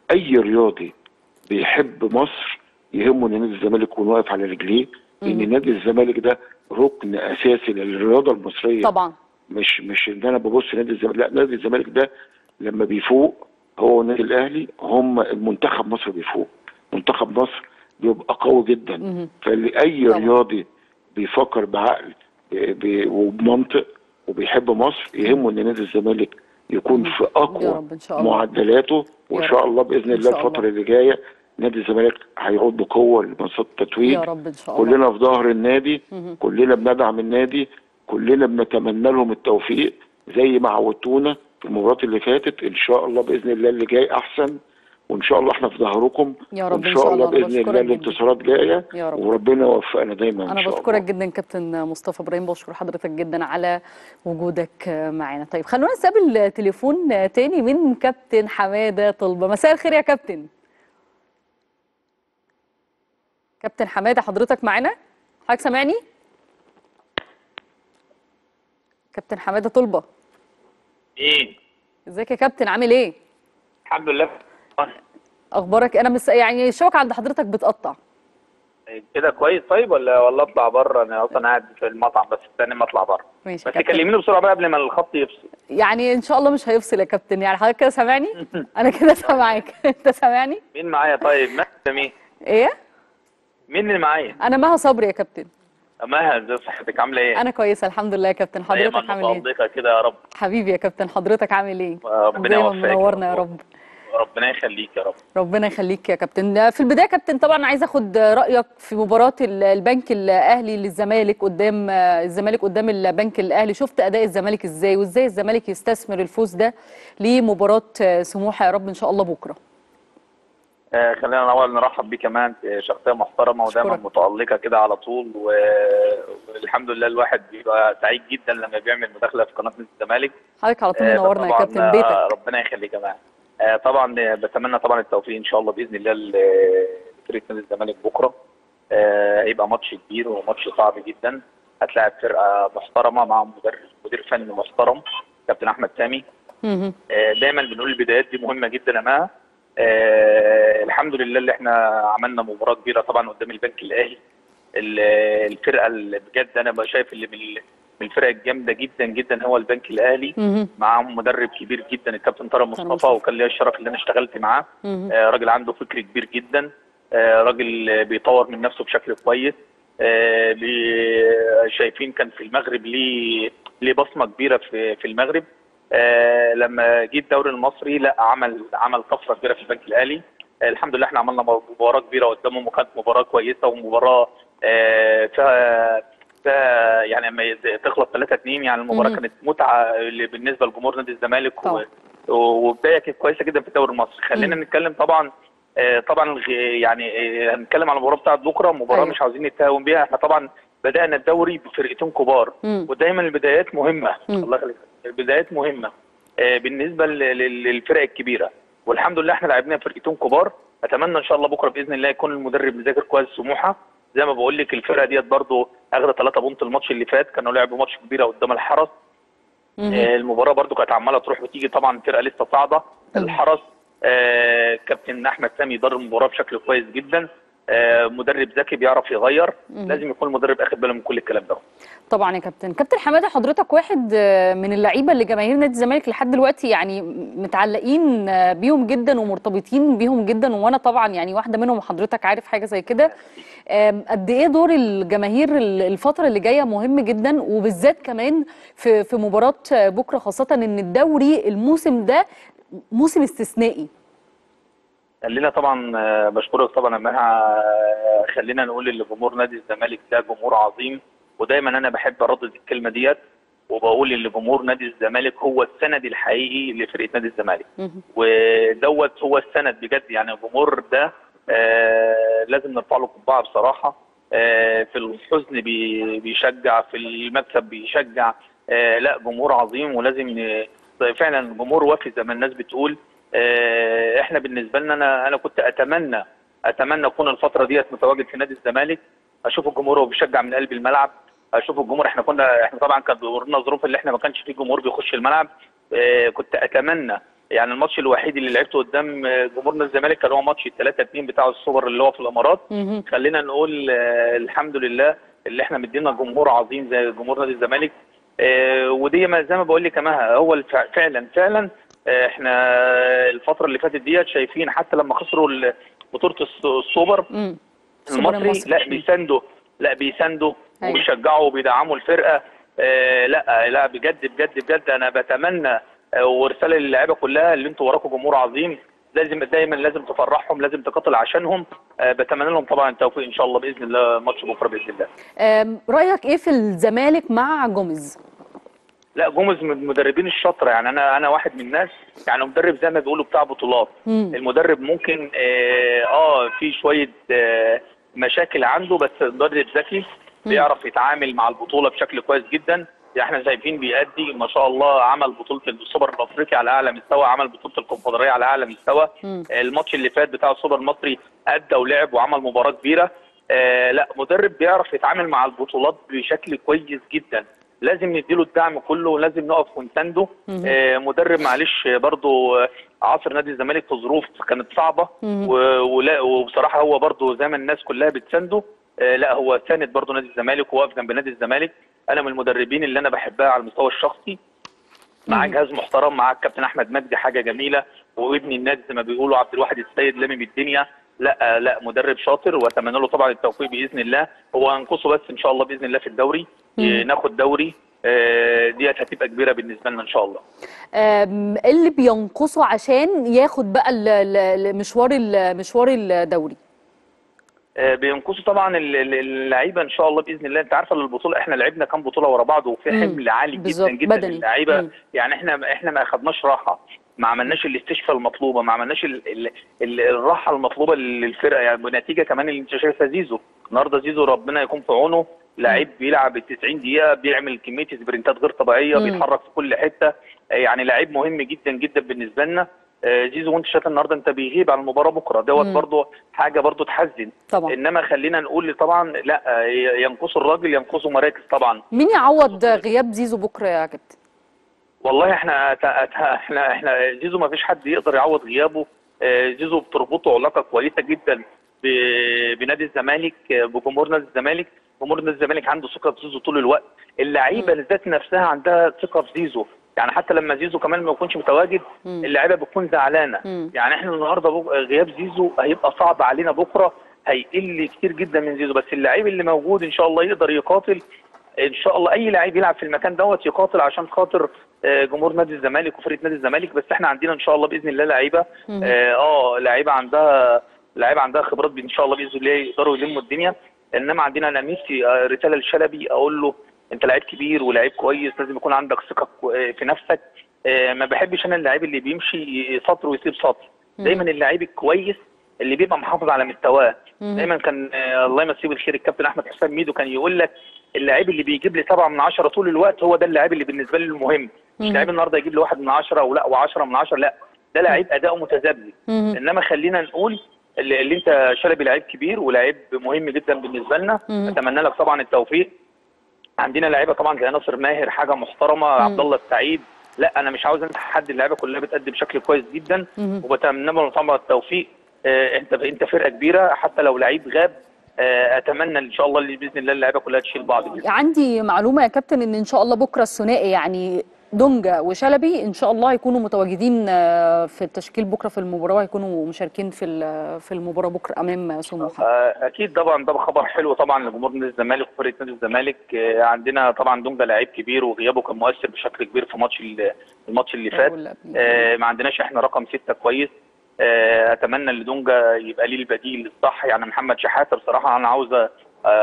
اي رياضي بيحب مصر يهمه ان نادي الزمالك يكون واقف على رجليه لان نادي الزمالك ده ركن اساسي للرياضه المصريه طبعا مش مش ان انا ببص نادي الزمالك لا نادي الزمالك ده لما بيفوق هو النادي الاهلي هم المنتخب مصر بيفوق منتخب مصر بيبقى قوي جدا مهم. فاي طبعا. رياضي بيفكر بعقل ب- ب- وبمنطق وبيحب مصر يهمه ان نادي الزمالك يكون في يا اقوى رب إن شاء الله. معدلاته وان يا شاء رب. الله باذن إن الله شاء الفتره الله. اللي جايه نادي الزمالك هيعود بقوه لمنصات التتويج يا رب ان شاء الله كلنا في ظهر النادي مهم. كلنا بندعم النادي كلنا بنتمنى لهم التوفيق زي ما عودتونا في المباريات اللي فاتت ان شاء الله باذن الله اللي جاي احسن وان شاء الله احنا في ظهركم يا رب وان إن شاء شاء الله الله. أنا باذن الله بشكرك جداً. الانتصارات جايه يا رب. وربنا يوفقنا دايما انا ان شاء بشكرك الله جدا كابتن مصطفى ابراهيم بشكر حضرتك جدا على وجودك معانا طيب خلونا نستقبل تليفون تاني من كابتن حماده طلبه مساء الخير يا كابتن كابتن حماده حضرتك معانا حضرتك سامعني كابتن حماده طلبه ايه ازيك يا كابتن عامل ايه الحمد لله اخبارك انا مس... يعني الشبكه عند حضرتك بتقطع كده كويس طيب ولا ولا اطلع بره انا اصلا قاعد في المطعم بس استنى ما اطلع بره ماشي يا بس كابتن. كلميني بسرعه بقى قبل ما الخط يفصل يعني ان شاء الله مش هيفصل يا كابتن يعني حضرتك كده سامعني انا كده سامعاك انت سامعني مين معايا طيب مهد مين ايه مين اللي معايا انا مها صبري يا كابتن مهد ازي صحتك عامله ايه انا كويسه الحمد لله يا كابتن حضرتك دايما عامل ايه متألقة كده يا رب حبيبي يا كابتن حضرتك عامل ايه ربنا دايما يوفقك يا منورنا يا رب. رب ربنا يخليك يا رب ربنا يخليك يا كابتن في البدايه يا كابتن طبعا عايز اخد رايك في مباراه ال- البنك الاهلي للزمالك قدام الزمالك قدام البنك الاهلي شفت اداء الزمالك ازاي وازاي الزمالك يستثمر الفوز ده لمباراه سموحه يا رب ان شاء الله بكره آه خلينا الاول نرحب بيه كمان في شخصيه محترمه ودايما أشكرك. متالقه كده على طول و- والحمد لله الواحد بيبقى سعيد جدا لما بيعمل مداخله في قناه نادي الزمالك حضرتك على طول آه، منورنا يا طبعاً، كابتن آه، بيتك ربنا يخليك يا جماعه آه، طبعا آه، بتمنى طبعا التوفيق ان شاء الله باذن الله ل- لفريق نادي الزمالك بكره آه، هيبقى ماتش كبير وماتش صعب جدا هتلاعب فرقه محترمه مع مدرب مدير فني محترم كابتن احمد سامي مهم. آه، دايما بنقول البدايات دي مهمه جدا يا مها آه، الحمد لله اللي احنا عملنا مباراه كبيره طبعا قدام البنك الاهلي ال- الفرقه اللي بجد انا بقى شايف اللي من ال- من الفرق الجامده جدا جدا هو البنك الاهلي مهم. معاهم مدرب كبير جدا الكابتن طارق مصطفى. مصطفى وكان ليا الشرف اللي انا اشتغلت معاه مهم. آه، راجل عنده فكر كبير جدا آه، راجل آه، بيطور من نفسه بشكل كويس آه، بي- شايفين كان في المغرب ليه ليه بصمه كبيره في في المغرب آه، لما جه الدوري المصري لا عمل عمل طفره كبيره في البنك الاهلي آه، الحمد لله احنا عملنا مباراه كبيره قدامهم وكانت مباراه كويسه ومباراه آه، فيها فيها يعني لما يز- تخلص 3 2 يعني المباراه مم. كانت متعه اللي بالنسبه لجمهور نادي الزمالك و- طبعا. وبدايه كانت كويسه جدا في الدوري المصري خلينا مم. نتكلم طبعا آه، طبعا الغ- يعني آه، هنتكلم على المباراه بتاعت بكره مباراه أيوة. مش عاوزين نتهاون بيها احنا طبعا بدانا الدوري بفرقتين كبار مم. ودايما البدايات مهمه مم. الله يخليك البدايات مهمه آه، بالنسبه لل- لل- للفرق الكبيره والحمد لله احنا لعبنا فرقتين كبار اتمنى ان شاء الله بكره باذن الله يكون المدرب مذاكر كويس سموحه زي ما بقول لك الفرقه ديت برضو اخذ 3 بونت الماتش اللي فات كانوا لعبوا ماتش كبيره قدام الحرس مهم. آه، المباراه برضو كانت عماله تروح وتيجي طبعا الفرقه لسه صاعده مم. الحرس آه، كابتن احمد سامي يدرب المباراه بشكل كويس جدا آه، مدرب ذكي بيعرف يغير مم. لازم يكون المدرب اخد باله من كل الكلام ده طبعا يا كابتن كابتن حماده حضرتك واحد آه، من اللعيبه اللي جماهير نادي الزمالك لحد دلوقتي يعني متعلقين آه، بيهم جدا ومرتبطين بيهم جدا وانا طبعا يعني واحده منهم وحضرتك عارف حاجه زي كده آم، قد ايه دور الجماهير ال- الفتره اللي جايه مهم جدا وبالذات كمان في في مباراه آه، بكره خاصه ان الدوري الموسم ده موسم استثنائي خلينا طبعا آه، بشكرك طبعا انها آه، خلينا نقول ان جمهور نادي الزمالك ده جمهور عظيم ودايما انا بحب اردد الكلمه ديت وبقول ان جمهور نادي الزمالك هو السند الحقيقي لفرقه نادي الزمالك مهم. ودوت هو السند بجد يعني الجمهور ده آه لازم نرفع له قبعه بصراحه آه في الحزن بي بيشجع في المكسب بيشجع آه لا جمهور عظيم ولازم ن- فعلا جمهور وافي زي ما الناس بتقول آه احنا بالنسبه لنا انا انا كنت اتمنى اتمنى اكون الفتره ديت متواجد في نادي الزمالك اشوف الجمهور وهو بيشجع من قلب الملعب اشوف الجمهور احنا كنا احنا طبعا كان ظروفنا ظروف اللي احنا ما كانش فيه جمهور بيخش الملعب آه كنت اتمنى يعني الماتش الوحيد اللي لعبته قدام آه، جمهور نادي الزمالك كان هو ماتش 3 2 بتاع السوبر اللي هو في الامارات مهم. خلينا نقول آه، الحمد لله اللي احنا مدينا جمهور عظيم زي جمهور نادي الزمالك آه، ودي ما زي ما بقول لك يا مها هو الف- فعلا فعلا آه، احنا الفتره اللي فاتت ديت شايفين حتى لما خسروا ال- بطوله الس- السوبر مم. السوبر المصري لا بيساندوا لا بيساندوا أيوة. وبيشجعوا وبيدعموا الفرقه آه لا لا بجد بجد بجد انا بتمنى آه، ورساله للاعيبه كلها اللي انتوا وراكم جمهور عظيم لازم دايما لازم تفرحهم لازم تقاتل عشانهم آه بتمنى لهم طبعا التوفيق ان شاء الله باذن الله ماتش بكره باذن الله آم، رايك ايه في الزمالك مع جوميز لا جوميز من المدربين الشاطره يعني انا انا واحد من الناس يعني مدرب زي ما بيقولوا بتاع بطولات مم. المدرب ممكن اه, آه في شويه آه مشاكل عنده بس مدرب ذكي بيعرف يتعامل مع البطوله بشكل كويس جدا يعني احنا شايفين بيأدي ما شاء الله عمل بطوله السوبر الافريقي على اعلى مستوى عمل بطوله الكونفدراليه على اعلى مستوى مم. الماتش اللي فات بتاع السوبر المصري ادى ولعب وعمل مباراه كبيره آه لا مدرب بيعرف يتعامل مع البطولات بشكل كويس جدا لازم نديله الدعم كله ولازم نقف ونسنده آه مدرب معلش برضو آه، عاصر نادي الزمالك في ظروف كانت صعبه مهم. و- ولا وبصراحه هو برضو زي ما الناس كلها بتسنده آه، لا هو ساند برضو نادي الزمالك وواقف جنب نادي الزمالك انا من المدربين اللي انا بحبها على المستوى الشخصي مع جهاز محترم مع الكابتن احمد مجدي حاجه جميله وابن النادي زي ما بيقولوا عبد الواحد السيد لامم الدنيا لا لا مدرب شاطر واتمنى له طبعا التوفيق باذن الله هو ينقصه بس ان شاء الله باذن الله في الدوري آه، ناخد دوري آه، ديت هتبقى كبيره بالنسبه لنا ان شاء الله آم، إيه اللي بينقصه عشان ياخد بقى ال- ال- ال- مشوار ال- مشوار الدوري آه، بينقصوا طبعا ال- ال- اللعيبه ان شاء الله باذن الله انت عارفه البطوله احنا لعبنا كام بطوله ورا بعض وفي مم. حمل عالي بالظبط، جدا جدا بدني. للعيبه مم. يعني احنا احنا ما اخدناش راحه ما عملناش الاستشفاء المطلوبه ما عملناش ال ال ال الراحه المطلوبه للفرقه يعني بنتيجه كمان اللي انت شايفها زيزو النهارده زيزو ربنا يكون في عونه لعيب بيلعب ال 90 دقيقه بيعمل كميه سبرنتات غير طبيعيه مم. بيتحرك في كل حته آه، يعني لعيب مهم جدا جدا بالنسبه لنا آه، زيزو وانت شايف النهارده انت بيغيب عن المباراه بكره دوت مم. برضه حاجه برضه تحزن طبعا انما خلينا نقول طبعا لا آه، ينقص الراجل ينقصه مراكز طبعا مين يعوض غياب زيزو بكره يا كابتن والله احنا أت- أت- احنا احنا زيزو ما فيش حد يقدر يعوض غيابه آه، زيزو بتربطه علاقه كويسه جدا ب- بنادي الزمالك آه، بجمهور نادي الزمالك جمهور نادي الزمالك عنده ثقه في زيزو طول الوقت اللعيبه ذات نفسها عندها ثقه في زيزو يعني حتى لما زيزو كمان ما يكونش متواجد مم. اللعيبه بتكون زعلانه مم. يعني احنا النهارده بك- غياب زيزو هيبقى صعب علينا بكره هيقل كتير جدا من زيزو بس اللعيب اللي موجود ان شاء الله يقدر يقاتل ان شاء الله اي لعيب يلعب في المكان دوت يقاتل عشان خاطر آه، جمهور نادي الزمالك وفرقه نادي الزمالك بس احنا عندنا ان شاء الله باذن الله لعيبه مم. اه آه، لعيبه عندها لعيبه عندها خبرات ان شاء الله باذن الله يقدروا يلموا الدنيا انما عندنا انا نفسي آه، رساله للشلبي اقول له انت لعيب كبير ولعيب كويس لازم يكون عندك ثقه كو- آه، في نفسك آه، ما بحبش انا اللعيب اللي بيمشي سطر ويسيب سطر دايما اللعيب الكويس اللي بيبقى محافظ على مستواه مم. دايما كان آه، الله يمسيه بالخير الكابتن احمد حسام ميدو كان يقول لك اللاعب اللي بيجيب لي سبعه من عشره طول الوقت هو ده اللاعب اللي بالنسبه لي المهم مش مم. لاعب النهارده يجيب لي واحد من عشره ولا وعشره من عشره لا ده لاعب اداؤه متذبذب مم. انما خلينا نقول اللي, اللي انت شلبي لعيب كبير ولاعيب مهم جدا بالنسبه لنا مم. اتمنى لك طبعا التوفيق عندنا لعيبه طبعا زي ناصر ماهر حاجه محترمه عبد الله السعيد لا انا مش عاوز انسى حد اللعيبه كلها بتأدي بشكل كويس جدا مم. وبتمنى لهم طبعا التوفيق آه، انت انت فرقه كبيره حتى لو لعيب غاب آه، اتمنى ان شاء الله اللي باذن الله اللعيبه كلها تشيل بعض بإذن الله. عندي معلومه يا كابتن ان ان شاء الله بكره الثنائي يعني دونجا وشلبي ان شاء الله هيكونوا متواجدين آه، في التشكيل بكره في المباراه وهيكونوا مشاركين في ال- في المباراه بكره امام سموحه آه، اكيد طبعا ده خبر حلو طبعا لجمهور نادي الزمالك وفرقه نادي الزمالك آه، عندنا طبعا دونجا لعيب كبير وغيابه كان مؤثر بشكل كبير في ماتش ال- الماتش اللي فات واللي قبليه. آه، ما عندناش احنا رقم ستة كويس آه، اتمنى ان دونجا يبقى ليه البديل الصح يعني محمد شحاته بصراحه انا عاوز آه،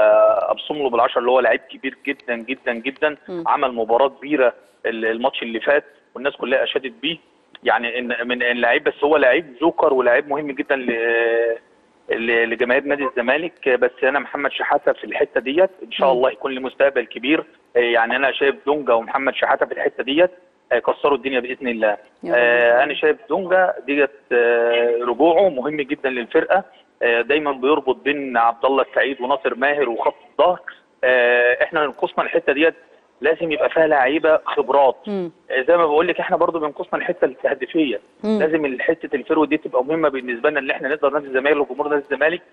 ابصم له بالعشره اللي هو لعيب كبير جدا جدا جدا مم. عمل مباراه كبيره ال- الماتش اللي فات والناس كلها اشادت بيه يعني إن من اللعيب بس هو لعيب جوكر ولاعيب مهم جدا ل- ل- لجماهير نادي الزمالك بس انا محمد شحاته في الحته ديت ان شاء مم. الله يكون له مستقبل كبير يعني انا شايف دونجا ومحمد شحاته في الحته ديت هيكسروا الدنيا باذن الله يا رب. آه انا شايف دونجا ديت آه رجوعه مهم جدا للفرقه آه دايما بيربط بين عبد الله السعيد وناصر ماهر وخط الظهر آه احنا نقصنا الحته ديت لازم يبقى فيها لعيبه خبرات مم. زي ما بقول لك احنا برضو بينقصنا الحته التهديفيه مم. لازم حته الفرو دي تبقى مهمه بالنسبه لنا ان احنا نقدر نادي الزمالك وجمهور نادي الزمالك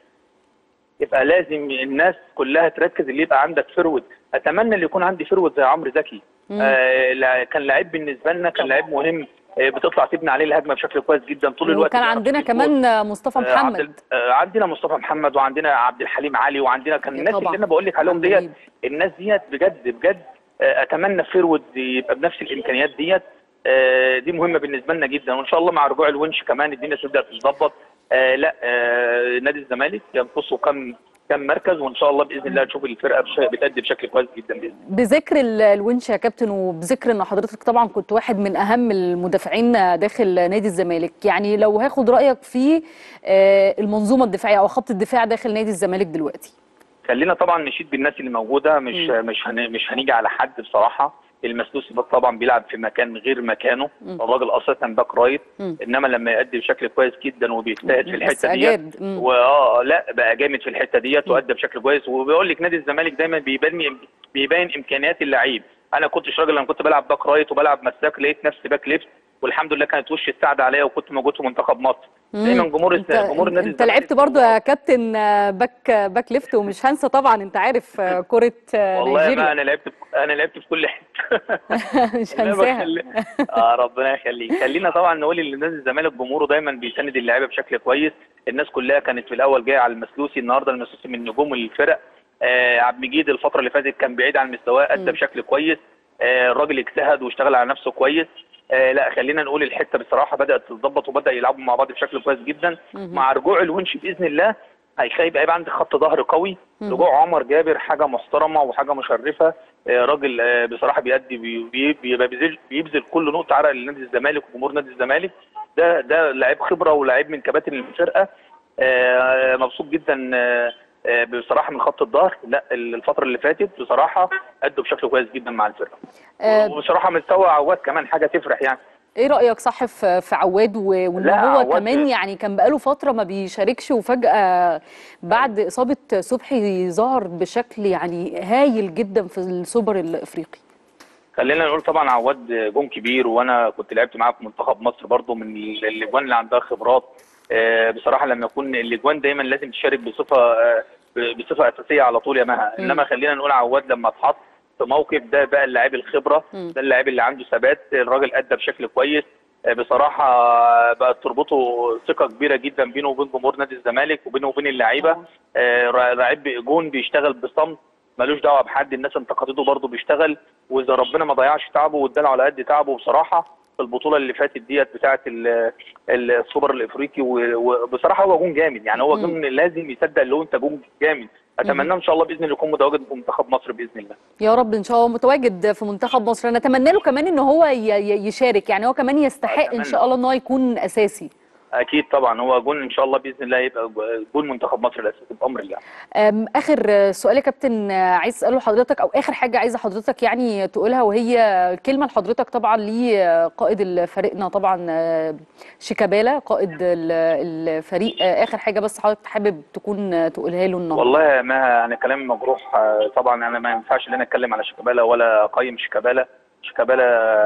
يبقى لازم الناس كلها تركز اللي يبقى عندك فرود اتمنى اللي يكون عندي فرود زي عمرو زكي آه لا- كان لعيب بالنسبه لنا كان لعيب مهم آه بتطلع تبني عليه الهجمه بشكل كويس جدا طول الوقت وكان بيعرف عندنا يجيب جول. كمان مصطفى آه، عبد محمد ال- آه، عندنا مصطفى محمد وعندنا عبد الحليم علي وعندنا كان يا الناس طبعا. اللي انا بقول لك عليهم عبد ديت الغني. الناس ديت بجد بجد آه، اتمنى فيرود يبقى بنفس الامكانيات ديت آه، دي مهمه بالنسبه لنا جدا وان شاء الله مع رجوع الونش كمان الدنيا تبدا تتظبط آه، لا آه، نادي الزمالك ينقصه كم كم مركز وان شاء الله باذن الله نشوف الفرقه بش- بتأدي بشكل كويس جدا باذن الله بذكر ال- الونش يا كابتن وبذكر ان حضرتك طبعا كنت واحد من اهم المدافعين داخل نادي الزمالك يعني لو هاخد رايك في آه، المنظومه الدفاعيه او خط الدفاع داخل نادي الزمالك دلوقتي خلينا طبعا نشيد بالناس اللي موجوده مش مش هن مش هنيجي على حد بصراحه المسلوسي بس طبعا بيلعب في مكان غير مكانه الراجل اساسا باك رايت مم. انما لما يأدي بشكل كويس جدا وبيجتهد في بس الحته ديت أجاد. مم. واه لا بقى جامد في الحته ديت وادى بشكل كويس وبيقول لك نادي الزمالك دايما بيبين بيبين امكانيات اللعيب انا كنتش راجل لما كنت بلعب باك رايت وبلعب مساك لقيت نفسي باك ليفت والحمد لله كانت وش السعد عليا وكنت موجود في منتخب مصر دايما جمهور انت, جمهور نادي انت لعبت برضو يا كابتن آه، باك باك ليفت ومش هنسى طبعا انت عارف آه، كره آه، والله ما نيجيريا انا لعبت انا لعبت في كل حته مش إنما هنساها خلي- اه ربنا يخليك خلينا طبعا نقول ان نادي الزمالك جمهوره دايما بيساند اللعيبه بشكل كويس الناس كلها كانت في الاول جايه على المسلوسي النهارده المسلوسي من نجوم الفرق آه عبد المجيد الفتره اللي فاتت كان بعيد عن مستواه ادى بشكل كويس آه الراجل اجتهد واشتغل على نفسه كويس آه لا خلينا نقول الحته بصراحه بدات تتظبط وبدا يلعبوا مع بعض بشكل كويس جدا مع رجوع الونش باذن الله هيخلي يبقى يبقى عندك خط ظهر قوي رجوع عمر جابر حاجه محترمه وحاجه مشرفه آه، راجل آه، بصراحه بيأدي بي- بي- بيبقى بيبذل بيبذل كل نقطه عرق لنادي الزمالك وجمهور نادي الزمالك ده ده لعيب خبره ولاعيب من كباتن الفرقه آه، مبسوط جدا آه، آه، بصراحه من خط الظهر لا الفتره اللي فاتت بصراحه ادوا بشكل كويس جدا مع الفرقه آه، وبصراحه مستوى عواد كمان حاجه تفرح يعني ايه رايك صح في في عواد و- وان لا، هو عواد- كمان يعني كان بقاله فتره ما بيشاركش وفجاه بعد اصابه صبحي ظهر بشكل يعني هايل جدا في السوبر الافريقي خلينا نقول طبعا عواد جون كبير وانا كنت لعبت معاه في منتخب مصر برضو من الاجوان اللي عندها خبرات آه، بصراحه لما يكون الاجوان دايما لازم تشارك بصفه آه، بصفه اساسيه على طول يا مها انما خلينا نقول عواد لما اتحط في موقف ده بقى اللاعب الخبره ده اللاعب اللي عنده ثبات الراجل ادى بشكل كويس آه، بصراحه آه، بقت تربطه ثقه كبيره جدا بينه وبين جمهور نادي الزمالك وبينه وبين اللعيبه آه، لاعب جون بيشتغل بصمت ملوش دعوه بحد الناس انتقدته برضه بيشتغل واذا ربنا ما ضيعش تعبه واداله على قد تعبه بصراحه في البطوله اللي فاتت ديت بتاعه ال- السوبر الافريقي و- وبصراحه هو جون جامد يعني هو جون لازم يصدق اللي هو انت جون جامد اتمنى ان شاء الله باذن الله يكون متواجد في منتخب مصر باذن الله يا رب ان شاء الله متواجد في منتخب مصر انا اتمنى له كمان ان هو ي- ي- يشارك يعني هو كمان يستحق ان أتمنى. شاء الله ان هو يكون اساسي اكيد طبعا هو جون ان شاء الله باذن الله يبقى جون منتخب مصر الاساسي بامر الله أم، اخر سؤال يا كابتن آه، عايز اساله لحضرتك او اخر حاجه عايزه حضرتك يعني تقولها وهي كلمه لحضرتك طبعا لقائد فريقنا طبعا آه، شيكابالا قائد ال- الفريق آه، اخر حاجه بس حضرتك حابب تكون آه، تقولها له النهارده والله ما انا كلامي مجروح آه، طبعا انا ما ينفعش ان انا اتكلم على شيكابالا ولا اقيم شيكابالا شيكابالا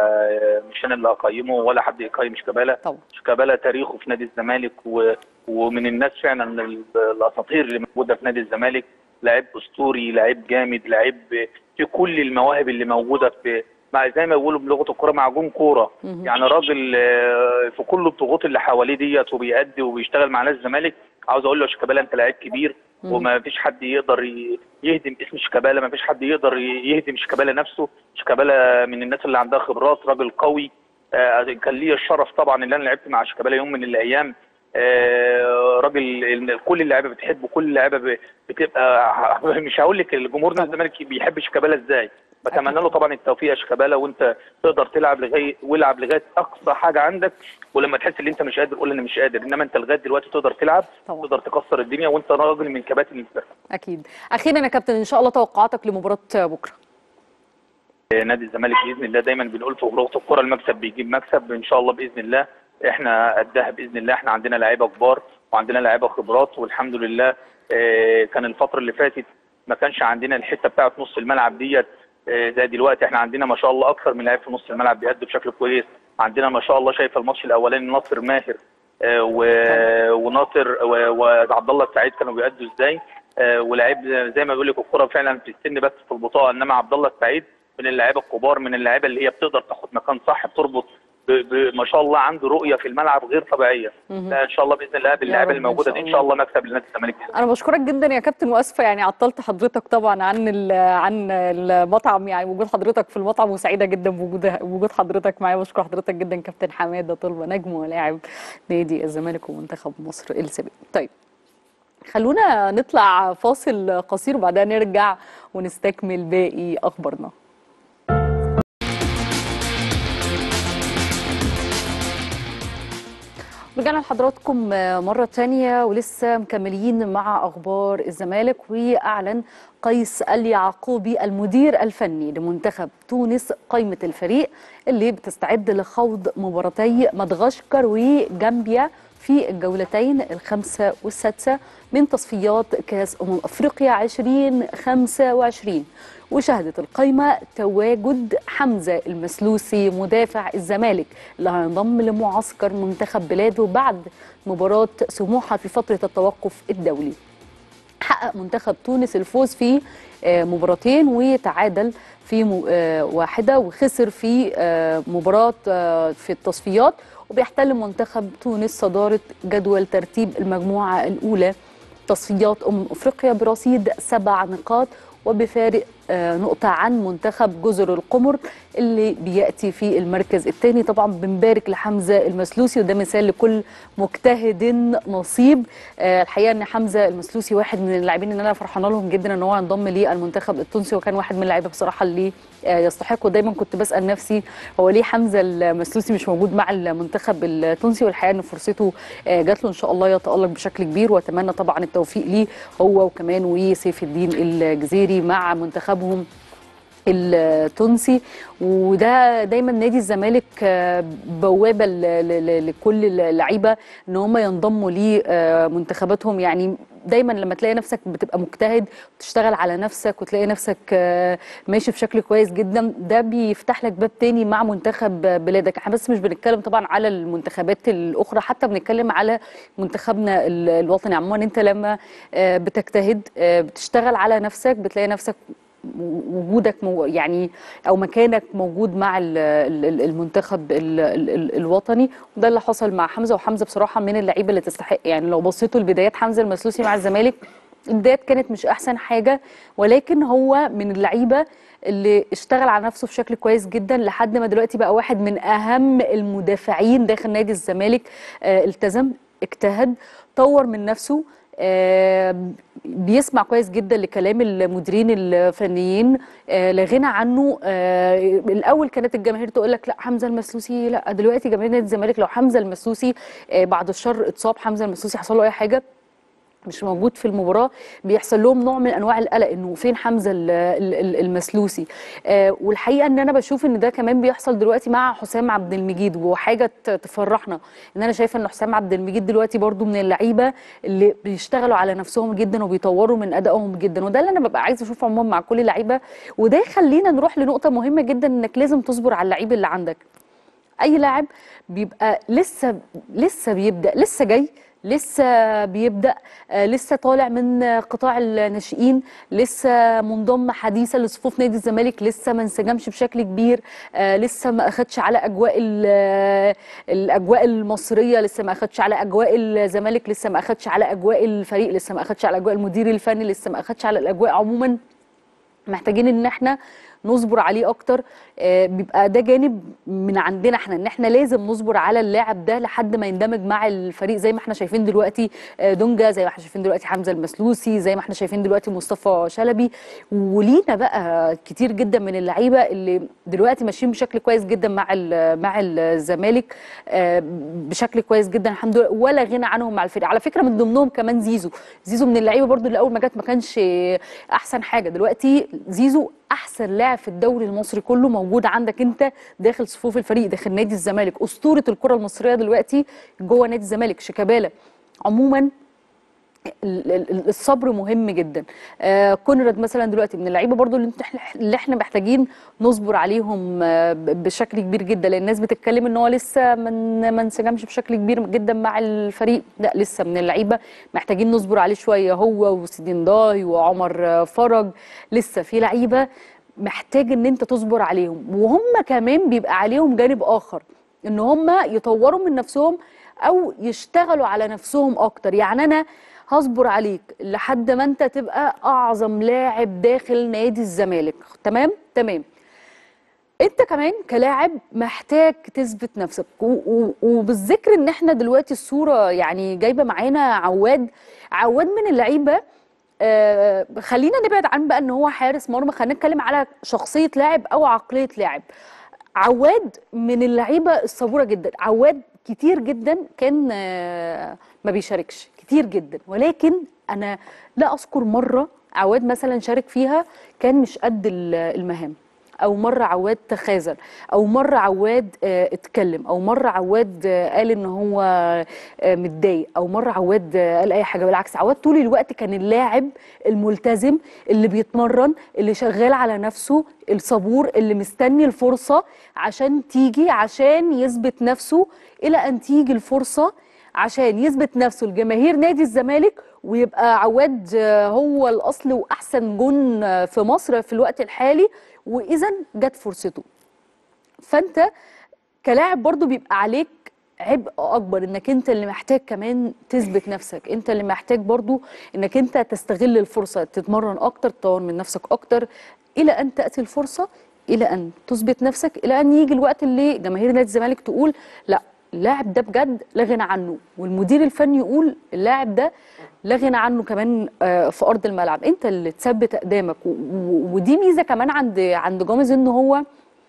آه، مش انا اللي اقيمه ولا حد يقيم شيكابالا طبعا شيكابالا تاريخه في نادي الزمالك و... ومن الناس فعلا ال- الاساطير اللي موجوده في نادي الزمالك لاعب اسطوري لاعب جامد لاعب في كل المواهب اللي موجوده في مع زي ما بيقولوا بلغه الكوره معجون كوره يعني راجل آه، في كل الضغوط اللي حواليه ديت وبيأدي وبيشتغل مع نادي الزمالك عاوز اقول له يا شيكابالا انت لعيب كبير وما فيش حد يقدر ي- يهدم اسم شيكابالا ما فيش حد يقدر ي- يهدم شيكابالا نفسه شيكابالا من الناس اللي عندها خبرات راجل قوي آه، كان لي الشرف طبعا ان انا لعبت مع شيكابالا يوم من الايام آه، راجل ال- كل اللعيبه بتحبه كل اللعيبه ب- بتبقى مش هقول لك الجمهور نادي الزمالك بيحب شيكابالا ازاي بتمنى له طبعا التوفيق يا شيكابالا وانت تقدر تلعب لغايه والعب لغايه اقصى حاجه عندك ولما تحس ان انت مش قادر قول انا مش قادر انما انت لغايه دلوقتي تقدر تلعب طبعا. تقدر تكسر الدنيا وانت راجل من كباتن الفرقه اكيد اخيرا يا كابتن ان شاء الله توقعاتك لمباراه بكره نادي الزمالك باذن الله دايما بنقول في لغه الكره المكسب بيجيب مكسب ان شاء الله باذن الله احنا قدها باذن الله احنا عندنا لعيبه كبار وعندنا لعيبه خبرات والحمد لله آه، كان الفتره اللي فاتت ما كانش عندنا الحته بتاعه نص الملعب ديت آه، زي دلوقتي احنا عندنا ما شاء الله اكثر من لاعب في نص الملعب بيأدوا بشكل كويس عندنا ما شاء الله شايف الماتش الاولاني ناصر ماهر آه، و- وناصر و- وعبد الله السعيد كانوا بيأدوا ازاي آه، ولاعيب زي ما بيقول لك الكوره فعلا في السن بس في البطاقه انما عبد الله السعيد من اللاعيبه الكبار من اللاعيبه اللي هي بتقدر تاخد مكان صح بتربط ب- ب- ما شاء الله عنده رؤيه في الملعب غير طبيعيه لا ان شاء الله باذن الله باللاعيبه رب اللي إن موجوده شاء دي ان الله. شاء الله مكسب لنادي الزمالك بإذن الله. انا بشكرك جدا يا كابتن واسفه يعني عطلت حضرتك طبعا عن ال- عن المطعم يعني وجود حضرتك في المطعم وسعيده جدا بوجود بوجود حضرتك معايا بشكر حضرتك جدا كابتن حماده طلبه نجم ولاعب نادي الزمالك ومنتخب مصر السابق طيب خلونا نطلع فاصل قصير وبعدها نرجع ونستكمل باقي اخبارنا رجعنا لحضراتكم مرة تانية ولسه مكملين مع أخبار الزمالك وأعلن قيس اليعقوبي المدير الفني لمنتخب تونس قائمة الفريق اللي بتستعد لخوض مباراتي مدغشقر وجامبيا في الجولتين الخامسة والسادسة من تصفيات كأس أمم أفريقيا 2025 وشهدت القائمة تواجد حمزة المسلوسي مدافع الزمالك اللي هينضم لمعسكر منتخب بلاده بعد مباراة سموحة في فترة التوقف الدولي حقق منتخب تونس الفوز في آه، مباراتين وتعادل في م- آه، واحدة وخسر في آه، مباراة آه، في التصفيات وبيحتل منتخب تونس صدارة جدول ترتيب المجموعة الأولى تصفيات أمم أفريقيا برصيد سبع نقاط وبفارق آه، نقطة عن منتخب جزر القمر اللي بيأتي في المركز الثاني طبعا بنبارك لحمزة المسلوسي وده مثال لكل مجتهد نصيب آه، الحقيقة ان حمزة المسلوسي واحد من اللاعبين اللي انا فرحانة لهم جدا ان هو انضم للمنتخب التونسي وكان واحد من اللعيبة بصراحة اللي آه، يستحق ودايما كنت بسأل نفسي هو ليه حمزة المسلوسي مش موجود مع المنتخب التونسي والحقيقة ان فرصته آه، جات له ان شاء الله يتألق بشكل كبير واتمنى طبعا التوفيق ليه هو وكمان وسيف الدين الجزيري مع منتخبهم التونسي وده دايما نادي الزمالك آه، بوابه ل- ل- ل- لكل اللعيبه ان هم ينضموا لمنتخباتهم يعني دايما لما تلاقي نفسك بتبقى مجتهد وتشتغل على نفسك وتلاقي نفسك آه، ماشي بشكل كويس جدا ده بيفتح لك باب تاني مع منتخب بلادك احنا بس مش بنتكلم طبعا على المنتخبات الاخرى حتى بنتكلم على منتخبنا ال- الوطني عموما انت لما آه، بتجتهد آه، بتشتغل على نفسك بتلاقي نفسك وجودك مو يعني او مكانك موجود مع ال- ال- ال- المنتخب ال- ال- ال- الوطني وده اللي حصل مع حمزه وحمزه بصراحه من اللعيبه اللي تستحق يعني لو بصيتوا لبدايات حمزه المسلوسي مع الزمالك البدايات كانت مش احسن حاجه ولكن هو من اللعيبه اللي اشتغل على نفسه بشكل كويس جدا لحد ما دلوقتي بقى واحد من اهم المدافعين داخل نادي الزمالك آه التزم اجتهد طور من نفسه آه، بيسمع كويس جدا لكلام المديرين الفنيين آه، لا غنى عنه آه، الاول كانت الجماهير تقول لك لا حمزه المسلوسي لا دلوقتي جماهير نادي الزمالك لو حمزه المسلوسي آه، بعد الشر اتصاب حمزه المسلوسي حصل له اي حاجه مش موجود في المباراه بيحصل لهم نوع من انواع القلق انه فين حمزه ال- ال- ال- المسلوسي آه والحقيقه ان انا بشوف ان ده كمان بيحصل دلوقتي مع حسام عبد المجيد وحاجه ت- تفرحنا ان انا شايفه ان حسام عبد المجيد دلوقتي برضو من اللعيبه اللي بيشتغلوا على نفسهم جدا وبيطوروا من ادائهم جدا وده اللي انا ببقى عايزه اشوفه عموما مع كل لعيبه وده يخلينا نروح لنقطه مهمه جدا انك لازم تصبر على اللعيب اللي عندك اي لاعب بيبقى لسه لسه بيبدا لسه جاي لسه بيبدا آه، لسه طالع من آه، قطاع الناشئين لسه منضم حديثا لصفوف نادي الزمالك لسه ما انسجمش بشكل كبير آه، لسه ما اخدش على اجواء ال- آه، الاجواء المصريه لسه ما اخدش على اجواء الزمالك لسه ما اخدش على اجواء الفريق لسه ما اخدش على اجواء المدير الفني لسه ما اخدش على الاجواء عموما محتاجين ان احنا نصبر عليه اكتر آه، بيبقى ده جانب من عندنا احنا ان احنا لازم نصبر على اللاعب ده لحد ما يندمج مع الفريق زي ما احنا شايفين دلوقتي آه، دونجا زي ما احنا شايفين دلوقتي حمزه المسلوسي زي ما احنا شايفين دلوقتي مصطفى شلبي ولينا بقى كتير جدا من اللعيبه اللي دلوقتي ماشيين بشكل كويس جدا مع ال- مع الزمالك آه، بشكل كويس جدا الحمد لله ولا غنى عنهم مع الفريق على فكره من ضمنهم كمان زيزو زيزو من اللعيبه برضو اللي اول ما جت ما كانش احسن حاجه دلوقتي زيزو احسن لاعب في الدوري المصري كله موجود عندك انت داخل صفوف الفريق داخل نادي الزمالك اسطوره الكره المصريه دلوقتي جوه نادي الزمالك شيكابالا عموما ال- ال- الصبر مهم جدا آه كونراد مثلا دلوقتي من اللعيبه برضو اللي إنت- اللي احنا محتاجين نصبر عليهم آه ب- بشكل كبير جدا لان الناس بتتكلم ان هو لسه من ما انسجمش بشكل كبير جدا مع الفريق لا لسه من اللعيبه محتاجين نصبر عليه شويه هو وسيدين داي وعمر آه، فرج لسه في لعيبه محتاج ان انت تصبر عليهم وهم كمان بيبقى عليهم جانب اخر ان هم يطوروا من نفسهم او يشتغلوا على نفسهم اكتر يعني انا هصبر عليك لحد ما انت تبقى اعظم لاعب داخل نادي الزمالك تمام تمام انت كمان كلاعب محتاج تثبت نفسك و- و- وبالذكر ان احنا دلوقتي الصوره يعني جايبه معانا عواد عواد من اللعيبه آه خلينا نبعد عن بقى ان هو حارس مرمى خلينا نتكلم على شخصيه لاعب او عقليه لاعب عواد من اللعيبه الصبوره جدا عواد كتير جدا كان آه، ما بيشاركش كتير جدا ولكن انا لا اذكر مره عواد مثلا شارك فيها كان مش قد ال- المهام او مره عواد تخاذل او مره عواد آه، اتكلم او مره عواد آه، قال ان هو آه، متضايق او مره عواد آه، قال اي حاجه بالعكس عواد طول الوقت كان اللاعب الملتزم اللي بيتمرن اللي شغال على نفسه الصبور اللي مستني الفرصه عشان تيجي عشان يثبت نفسه الى ان تيجي الفرصه عشان يثبت نفسه لجماهير نادي الزمالك ويبقى عواد آه، هو الاصل واحسن جون آه، في مصر في الوقت الحالي واذا جت فرصته فانت كلاعب برضو بيبقى عليك عبء اكبر انك انت اللي محتاج كمان تثبت نفسك انت اللي محتاج برضو انك انت تستغل الفرصه تتمرن اكتر تطور من نفسك اكتر الى ان تاتي الفرصه الى ان تثبت نفسك الى ان يجي الوقت اللي جماهير نادي الزمالك تقول لا اللاعب ده بجد لا غنى عنه والمدير الفني يقول اللاعب ده لا غنى عنه كمان آه، في ارض الملعب انت اللي تثبت اقدامك و- و- ودي ميزه كمان عند عند جوميز ان هو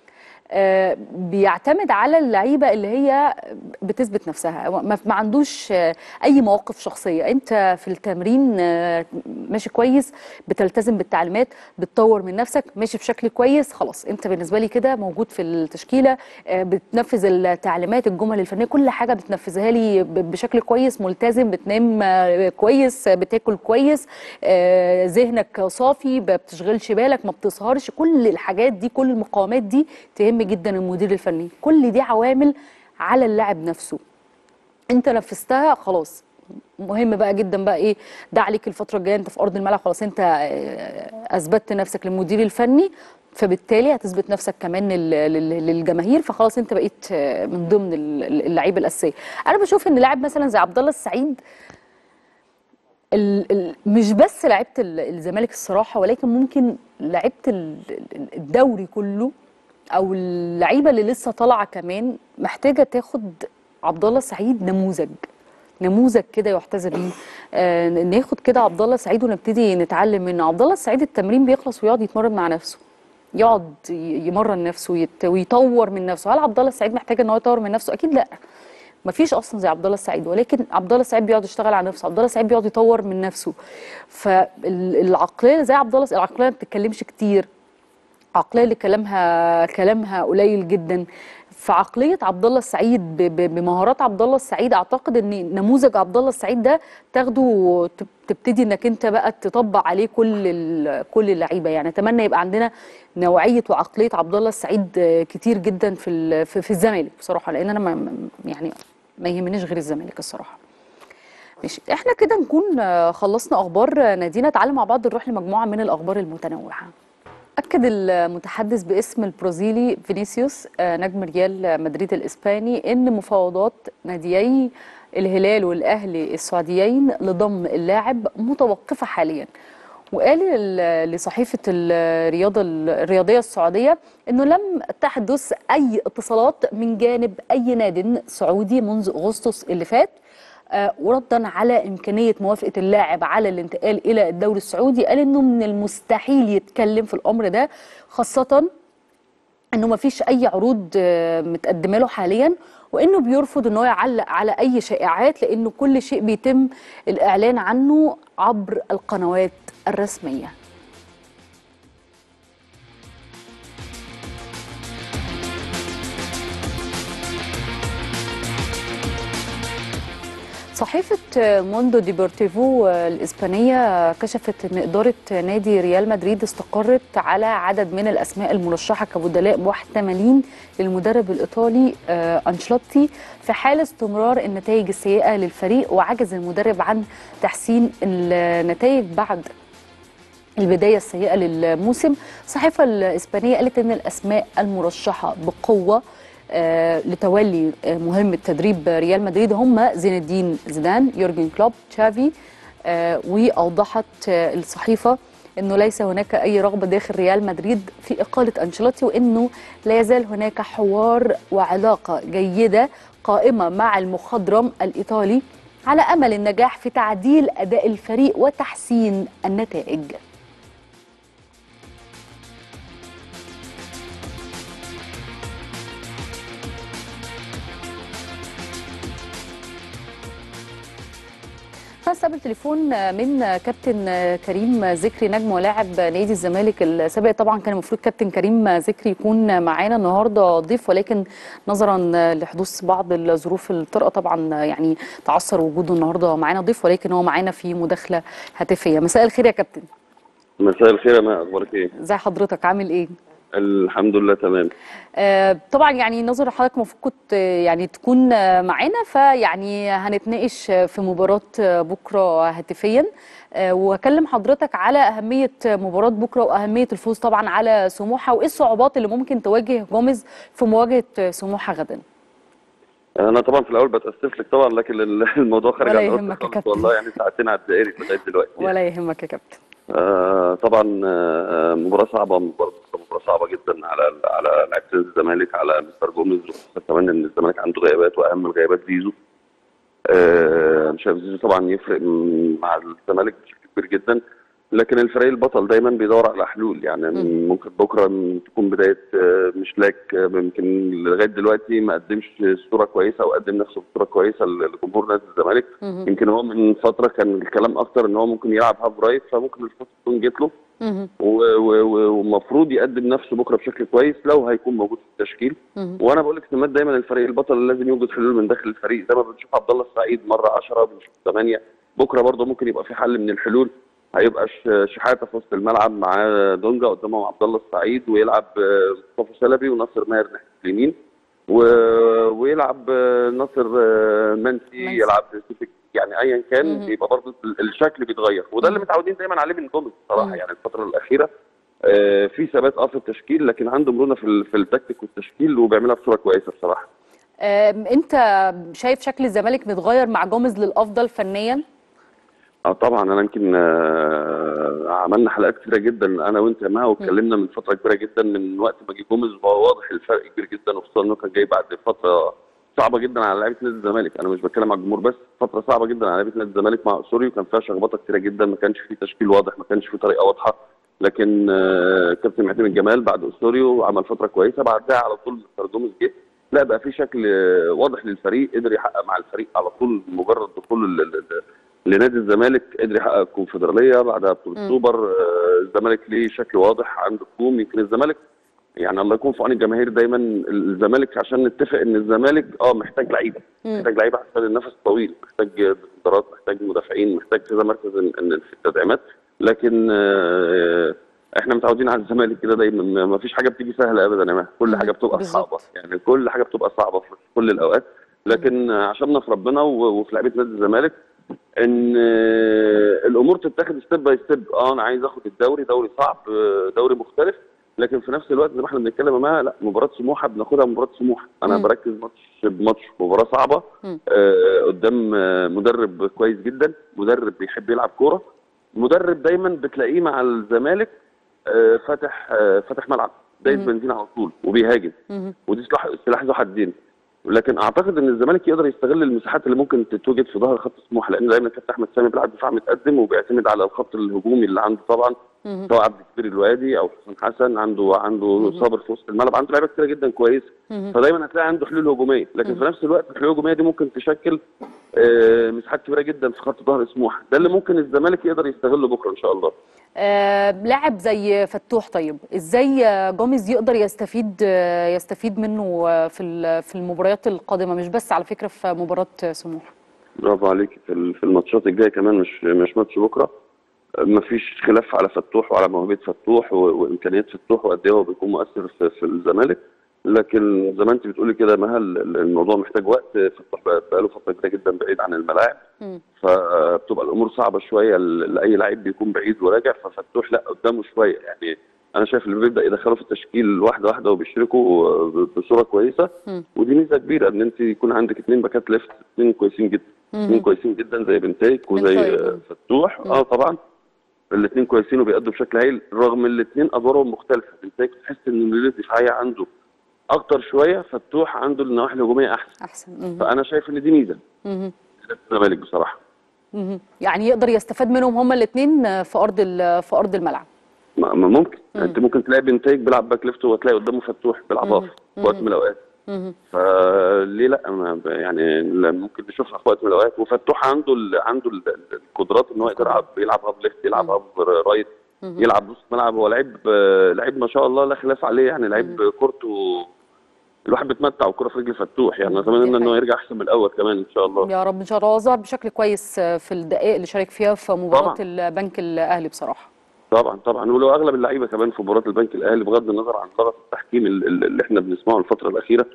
آه، بيعتمد على اللعيبه اللي هي بتثبت نفسها ما ما عندوش آه، اي مواقف شخصيه انت في التمرين آه، ماشي كويس بتلتزم بالتعليمات بتطور من نفسك ماشي بشكل كويس خلاص انت بالنسبه لي كده موجود في التشكيله آه، بتنفذ التعليمات الجمل الفنيه كل حاجه بتنفذها لي ب- بشكل كويس ملتزم بتنام آه، كويس آه، بتاكل كويس آه، ذهنك صافي ما بتشغلش بالك ما بتسهرش كل الحاجات دي كل المقاومات دي تهم جدا المدير الفني كل دي عوامل على اللاعب نفسه انت نفذتها خلاص مهم بقى جدا بقى ايه ده عليك الفتره الجايه انت في ارض الملعب خلاص انت آه، اثبتت نفسك للمدير الفني فبالتالي هتثبت نفسك كمان لل- لل- للجماهير فخلاص انت بقيت آه، من ضمن ال- اللعيبه الاساسيه انا بشوف ان لاعب مثلا زي عبد الله السعيد ال ال مش بس لعيبه ال- الزمالك الصراحه ولكن ممكن لعيبه ال- ال- الدوري كله او اللعيبه اللي لسه طالعه كمان محتاجه تاخد عبد الله السعيد نموذج نموذج كده يحتذى بيه آه ناخد كده عبد الله السعيد ونبتدي نتعلم منه عبد الله السعيد التمرين بيخلص ويقعد يتمرن مع نفسه يقعد ي- يمرن نفسه ويت- ويطور من نفسه هل عبد الله السعيد محتاج ان هو يطور من نفسه اكيد لا مفيش اصلا زي عبد الله السعيد ولكن عبد الله السعيد بيقعد يشتغل على نفسه عبد الله السعيد بيقعد يطور من نفسه فالعقليه زي عبد الله العقليه ما بتتكلمش كتير عقليه اللي كلامها كلامها قليل جدا فعقليه عبد الله السعيد ب- ب- بمهارات عبد الله السعيد اعتقد ان نموذج عبد الله السعيد ده تاخده تب- تبتدي انك انت بقى تطبق عليه كل ال- كل اللعيبه يعني اتمنى يبقى عندنا نوعيه وعقليه عبد الله السعيد آه، كتير جدا في ال- في, في الزمالك بصراحه لان انا ما ما- يعني ما يهمنيش غير الزمالك الصراحه ماشي احنا كده نكون آه، خلصنا اخبار آه، نادينا تعالى مع بعض نروح لمجموعه من الاخبار المتنوعه أكد المتحدث باسم البرازيلي فينيسيوس آه، نجم ريال مدريد الإسباني إن مفاوضات ناديي الهلال والأهلي السعوديين لضم اللاعب متوقفة حاليا وقال ال- لصحيفة الرياضة الرياضية السعودية أنه لم تحدث أي اتصالات من جانب أي ناد سعودي منذ أغسطس اللي فات آه، وردا على إمكانية موافقة اللاعب على الانتقال إلى الدوري السعودي قال إنه من المستحيل يتكلم في الأمر ده خاصة انه ما فيش اي عروض آه، متقدمه له حاليا وانه بيرفض انه يعلق على اي شائعات لانه كل شيء بيتم الاعلان عنه عبر القنوات الرسميه صحيفة موندو ديبورتيفو الإسبانية كشفت أن إدارة نادي ريال مدريد استقرت على عدد من الأسماء المرشحة كبدلاء محتملين للمدرب الإيطالي آه، أنشلوتي في حال استمرار النتائج السيئة للفريق وعجز المدرب عن تحسين النتائج بعد البداية السيئة للموسم الصحيفة الإسبانية قالت أن الأسماء المرشحة بقوة آه، لتولي آه، مهمة تدريب ريال مدريد هم زين الدين زيدان يورجن كلوب تشافي آه، وأوضحت آه، الصحيفة أنه ليس هناك أي رغبة داخل ريال مدريد في إقالة أنشيلوتي وأنه لا يزال هناك حوار وعلاقة جيدة قائمة مع المخضرم الإيطالي على أمل النجاح في تعديل أداء الفريق وتحسين النتائج هنستقبل تليفون من كابتن كريم ذكري نجم ولاعب نادي الزمالك السابق طبعا كان المفروض كابتن كريم ذكري يكون معانا النهارده ضيف ولكن نظرا لحدوث بعض الظروف الطارئه طبعا يعني تعثر وجوده النهارده معانا ضيف ولكن هو معانا في مداخله هاتفيه مساء الخير يا كابتن مساء الخير يا ماء اخبارك ايه؟ ازي حضرتك عامل ايه الحمد لله تمام آه، طبعا يعني نظر حضرتك المفروض كنت آه، يعني تكون آه، معانا فيعني هنتناقش آه، في مباراة آه، بكرة هاتفيا آه، واكلم حضرتك على أهمية مباراة بكرة وأهمية الفوز طبعا على سموحة وإيه الصعوبات اللي ممكن تواجه جوميز في مواجهة آه، سموحة غدا انا طبعا في الاول بتاسف لك طبعا لكن ال- الموضوع خارج ولا عن إرادتي يهمك يا خالص كابتن. والله يعني ساعتين على الدقايق لغايه دلوقتي يعني. ولا يهمك يا كابتن آه طبعا آه مباراه صعبه مباراه مباراه صعبه جدا على على لعيبه الزمالك على مستر جوميز وخاصه كمان ان الزمالك عنده غيابات واهم الغيابات زيزو آه مش عارف زيزو طبعا يفرق م- مع الزمالك بشكل كبير جدا لكن الفريق البطل دايما بيدور على حلول يعني مم. ممكن بكره م- تكون بدايه آه، مش لاك آه، يمكن لغايه دلوقتي ما قدمش صوره كويسه او قدم نفسه بصوره كويسه لجمهور نادي الزمالك مهم. يمكن هو من فتره كان الكلام اكتر ان هو ممكن يلعب هاف رايت فممكن الفرصه تكون جت له مهم. و- و- و- ومفروض يقدم نفسه بكره بشكل كويس لو هيكون موجود في التشكيل مهم. وانا بقول لك سمات دايما الفريق البطل لازم يوجد حلول من داخل الفريق زي ما بنشوف عبد الله السعيد مره 10 بنشوف 8 بكره برضه ممكن يبقى في حل من الحلول هيبقى ش- شحاته في وسط الملعب مع دونجا قدامهم عبد الله السعيد ويلعب آه، مصطفى شلبي وناصر ماهر ناحيه اليمين و... ويلعب آه، ناصر آه، منسي منسي. يلعب سيفك يعني ايا كان مهم. بيبقى برضه ال- الشكل بيتغير وده اللي مهم. متعودين دايما عليه من جوميز مهم. صراحه يعني الفتره الاخيره آه، في ثبات اه في التشكيل لكن عنده مرونه في ال- في التكتيك والتشكيل وبيعملها بصوره كويسه بصراحه آم، انت شايف شكل الزمالك متغير مع جوميز للافضل فنيا اه طبعا انا يمكن آه، عملنا حلقات كتيره جدا انا وانت يا مها واتكلمنا من فتره كبيره جدا من وقت ما جه جوميز وهو واضح الفرق كبير جدا وخصوصا انه كان جاي بعد فتره صعبه جدا على لعيبه نادي الزمالك انا مش بتكلم على الجمهور بس فتره صعبه جدا على لعيبه نادي الزمالك مع اسوري وكان فيها شخبطه كتيره جدا ما كانش في تشكيل واضح ما كانش في طريقه واضحه لكن آه، كابتن معتمد جمال بعد اسوريو عمل فتره كويسه بعدها على طول مستر جوميز جه لا بقى في شكل آه، واضح للفريق قدر يحقق مع الفريق على طول مجرد دخول ال- ال- ال- لنادي الزمالك قدر يحقق الكونفدراليه بعدها بطوله مم. سوبر آه، الزمالك ليه شكل واضح عنده هجوم يمكن الزمالك يعني الله يكون في عون الجماهير دايما الزمالك عشان نتفق ان الزمالك اه محتاج لعيبه مم. محتاج لعيبه عشان النفس طويل محتاج ديفندرات محتاج مدافعين محتاج كذا مركز إن- إن في التدعيمات لكن آه، احنا متعودين على الزمالك كده دايما ما- ما فيش حاجه بتيجي سهله ابدا يا مها كل مم. حاجه بتبقى بالظبط. صعبه يعني كل حاجه بتبقى صعبه في كل الاوقات لكن آه، عشان في ربنا و- وفي لعيبه نادي الزمالك ان آه، الامور تتاخد ستيب باي ستيب اه انا عايز اخد الدوري دوري صعب آه، دوري مختلف لكن في نفس الوقت زي ما احنا بنتكلم معاها لا مباراه سموحه بناخدها مباراه سموحه انا مم. بركز ماتش بماتش مباراه صعبه مم. آه قدام آه مدرب كويس جدا مدرب بيحب يلعب كوره مدرب دايما بتلاقيه مع الزمالك آه فاتح آه فاتح ملعب دايس مم. بنزين على طول وبيهاجم مهم. ودي سلاح سلاح ذو حدين لكن اعتقد ان الزمالك يقدر يستغل المساحات اللي ممكن تتوجد في ظهر خط سموحه لان دايما كابتن احمد سامي بيلعب دفاع متقدم وبيعتمد على الخط الهجومي اللي عنده طبعا مهم. سواء عبد الكبير الوادي او حسن حسن عنده عنده مهم. صابر في وسط الملعب عنده لعيبه كتيره جدا كويسه مهم. فدايما هتلاقي عنده حلول هجوميه لكن مم. في نفس الوقت الحلول الهجوميه دي ممكن تشكل آه، مساحات كبيره جدا في خط ظهر سموحه ده اللي ممكن الزمالك يقدر يستغله بكره ان شاء الله آه، لاعب زي فتوح طيب ازاي آه، جوميز يقدر يستفيد آه، يستفيد منه آه، في ال- في المباريات القادمه مش بس على فكره في مباراه آه، سموحه برافو عليك في ال- في الماتشات الجايه كمان مش مش ماتش بكره مفيش خلاف على فتوح وعلى موهبه فتوح و- وامكانيات فتوح وقد ايه هو بيكون مؤثر في, في الزمالك لكن زي ما انت بتقولي كده مها ال- الموضوع محتاج وقت فتوح بقى- بقاله فتره كبيره جدا بعيد عن الملاعب مم. فبتبقى الامور صعبه شويه ل- لاي لعيب بيكون بعيد وراجع ففتوح لا قدامه شويه يعني انا شايف اللي بيبدا يدخله في التشكيل واحده واحده وبيشركوا ب- بصوره كويسه مم. ودي ميزه كبيره ان انت يكون عندك اثنين باكات ليفت اثنين كويسين جدا اثنين كويسين جدا زي بنتايك وزي بنتايك، آه، مم. فتوح اه طبعا الاثنين كويسين وبيأدوا بشكل هايل رغم الاثنين ادوارهم مختلفه بنتايك تحس ان الميزه الدفاعيه عنده اكتر شويه فتوح عنده النواحي الهجوميه احسن احسن مهم. فانا شايف ان دي ميزه مهم. للزمالك بصراحه مهم. يعني يقدر يستفاد منهم هما الاثنين في ارض ال- في ارض الملعب ما ما ممكن انت ممكن تلاقي بنتايك بيلعب باك ليفت وتلاقي قدامه فتوح بيلعب اوف في وقت من الاوقات مهم. فليه لا ما ب- يعني لا ممكن نشوفها في وقت من الاوقات وفتوح عنده ال عنده ال القدرات ان هو يقدر يلعب يلعب هاف ليفت يلعب هاف رايت يلعب نص ملعب هو لعيب آه، لعيب ما شاء الله لا خلاف عليه يعني لعيب كورته الواحد بيتمتع والكره في رجل فتوح يعني اتمنى ان هو يرجع احسن من الاول كمان ان شاء الله يا رب ان شاء الله ظهر بشكل كويس في الدقائق اللي شارك فيها في مباراه طبعاً. البنك الاهلي بصراحه طبعا طبعا ولو اغلب اللعيبه كمان في مباراه البنك الاهلي بغض النظر عن لغط التحكيم ال- ال- اللي احنا بنسمعه الفتره الاخيره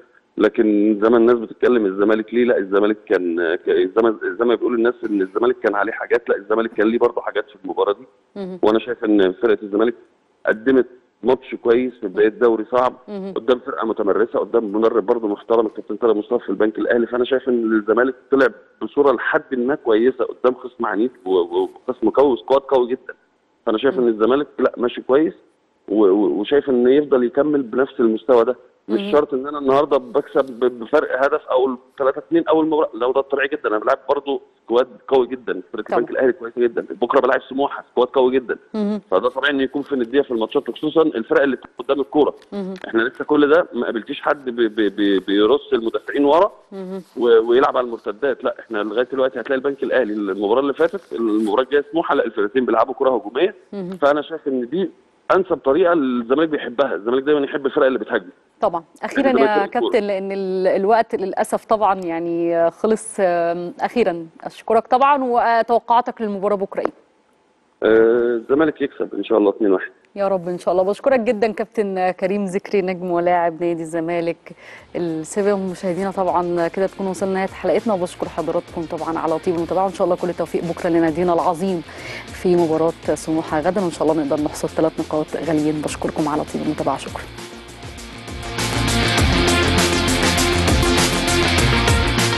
لكن زي ما الناس بتتكلم الزمالك ليه لا الزمالك كان ك- زي ما زي ما بيقول الناس ان الزمالك كان عليه حاجات لا الزمالك كان ليه برضه حاجات في المباراه دي مهم. وانا شايف ان فرقه الزمالك قدمت ماتش كويس في بدايه دوري صعب مهم. قدام فرقه متمرسه قدام مدرب برضه محترم الكابتن طارق مصطفى في البنك الاهلي فانا شايف ان الزمالك طلع بصوره لحد ما كويسه قدام خصم عنيف و- وخصم قوي سكواد قوي جدا فانا شايف ان الزمالك لا ماشي كويس و- و- وشايف ان يفضل يكمل بنفس المستوى ده مش شرط ان انا النهارده بكسب ب- بفرق هدف او 3 2 اول مباراه لو ده طبيعي جدا انا بلعب برضه سكواد قوي جدا فرقه طبعا. البنك الاهلي كويسه جدا بكره بلعب سموحه سكواد قوي جدا مهم. فده طبيعي ان يكون في نديه في الماتشات وخصوصا الفرق اللي بتبقى قدام الكوره مهم. احنا لسه كل ده ما قابلتيش حد بي بي بي بيرص المدافعين ورا مهم. و- ويلعب على المرتدات لا احنا لغايه دلوقتي هتلاقي البنك الاهلي المباراه اللي فاتت المباراه الجايه سموحه لا الفرقتين بيلعبوا كره هجوميه مهم. فانا شايف ان دي انسب طريقه الزمالك بيحبها الزمالك دايما يحب الفرق اللي بتهاجم طبعا اخيرا الزمالك يا الكورة. كابتن لان ال- الوقت للاسف طبعا يعني خلص آم، اخيرا اشكرك طبعا وتوقعاتك للمباراه بكره ايه آه، الزمالك يكسب ان شاء الله 2-1 يا رب ان شاء الله بشكرك جدا كابتن كريم ذكري نجم ولاعب نادي الزمالك الساده مشاهدينا طبعا كده تكون وصلنا نهايه حلقتنا وبشكر حضراتكم طبعا على طيب المتابعه وان شاء الله كل التوفيق بكره لنادينا العظيم في مباراه سموحه غدا وان شاء الله نقدر نحصد ثلاث نقاط غاليين بشكركم على طيب المتابعه شكرا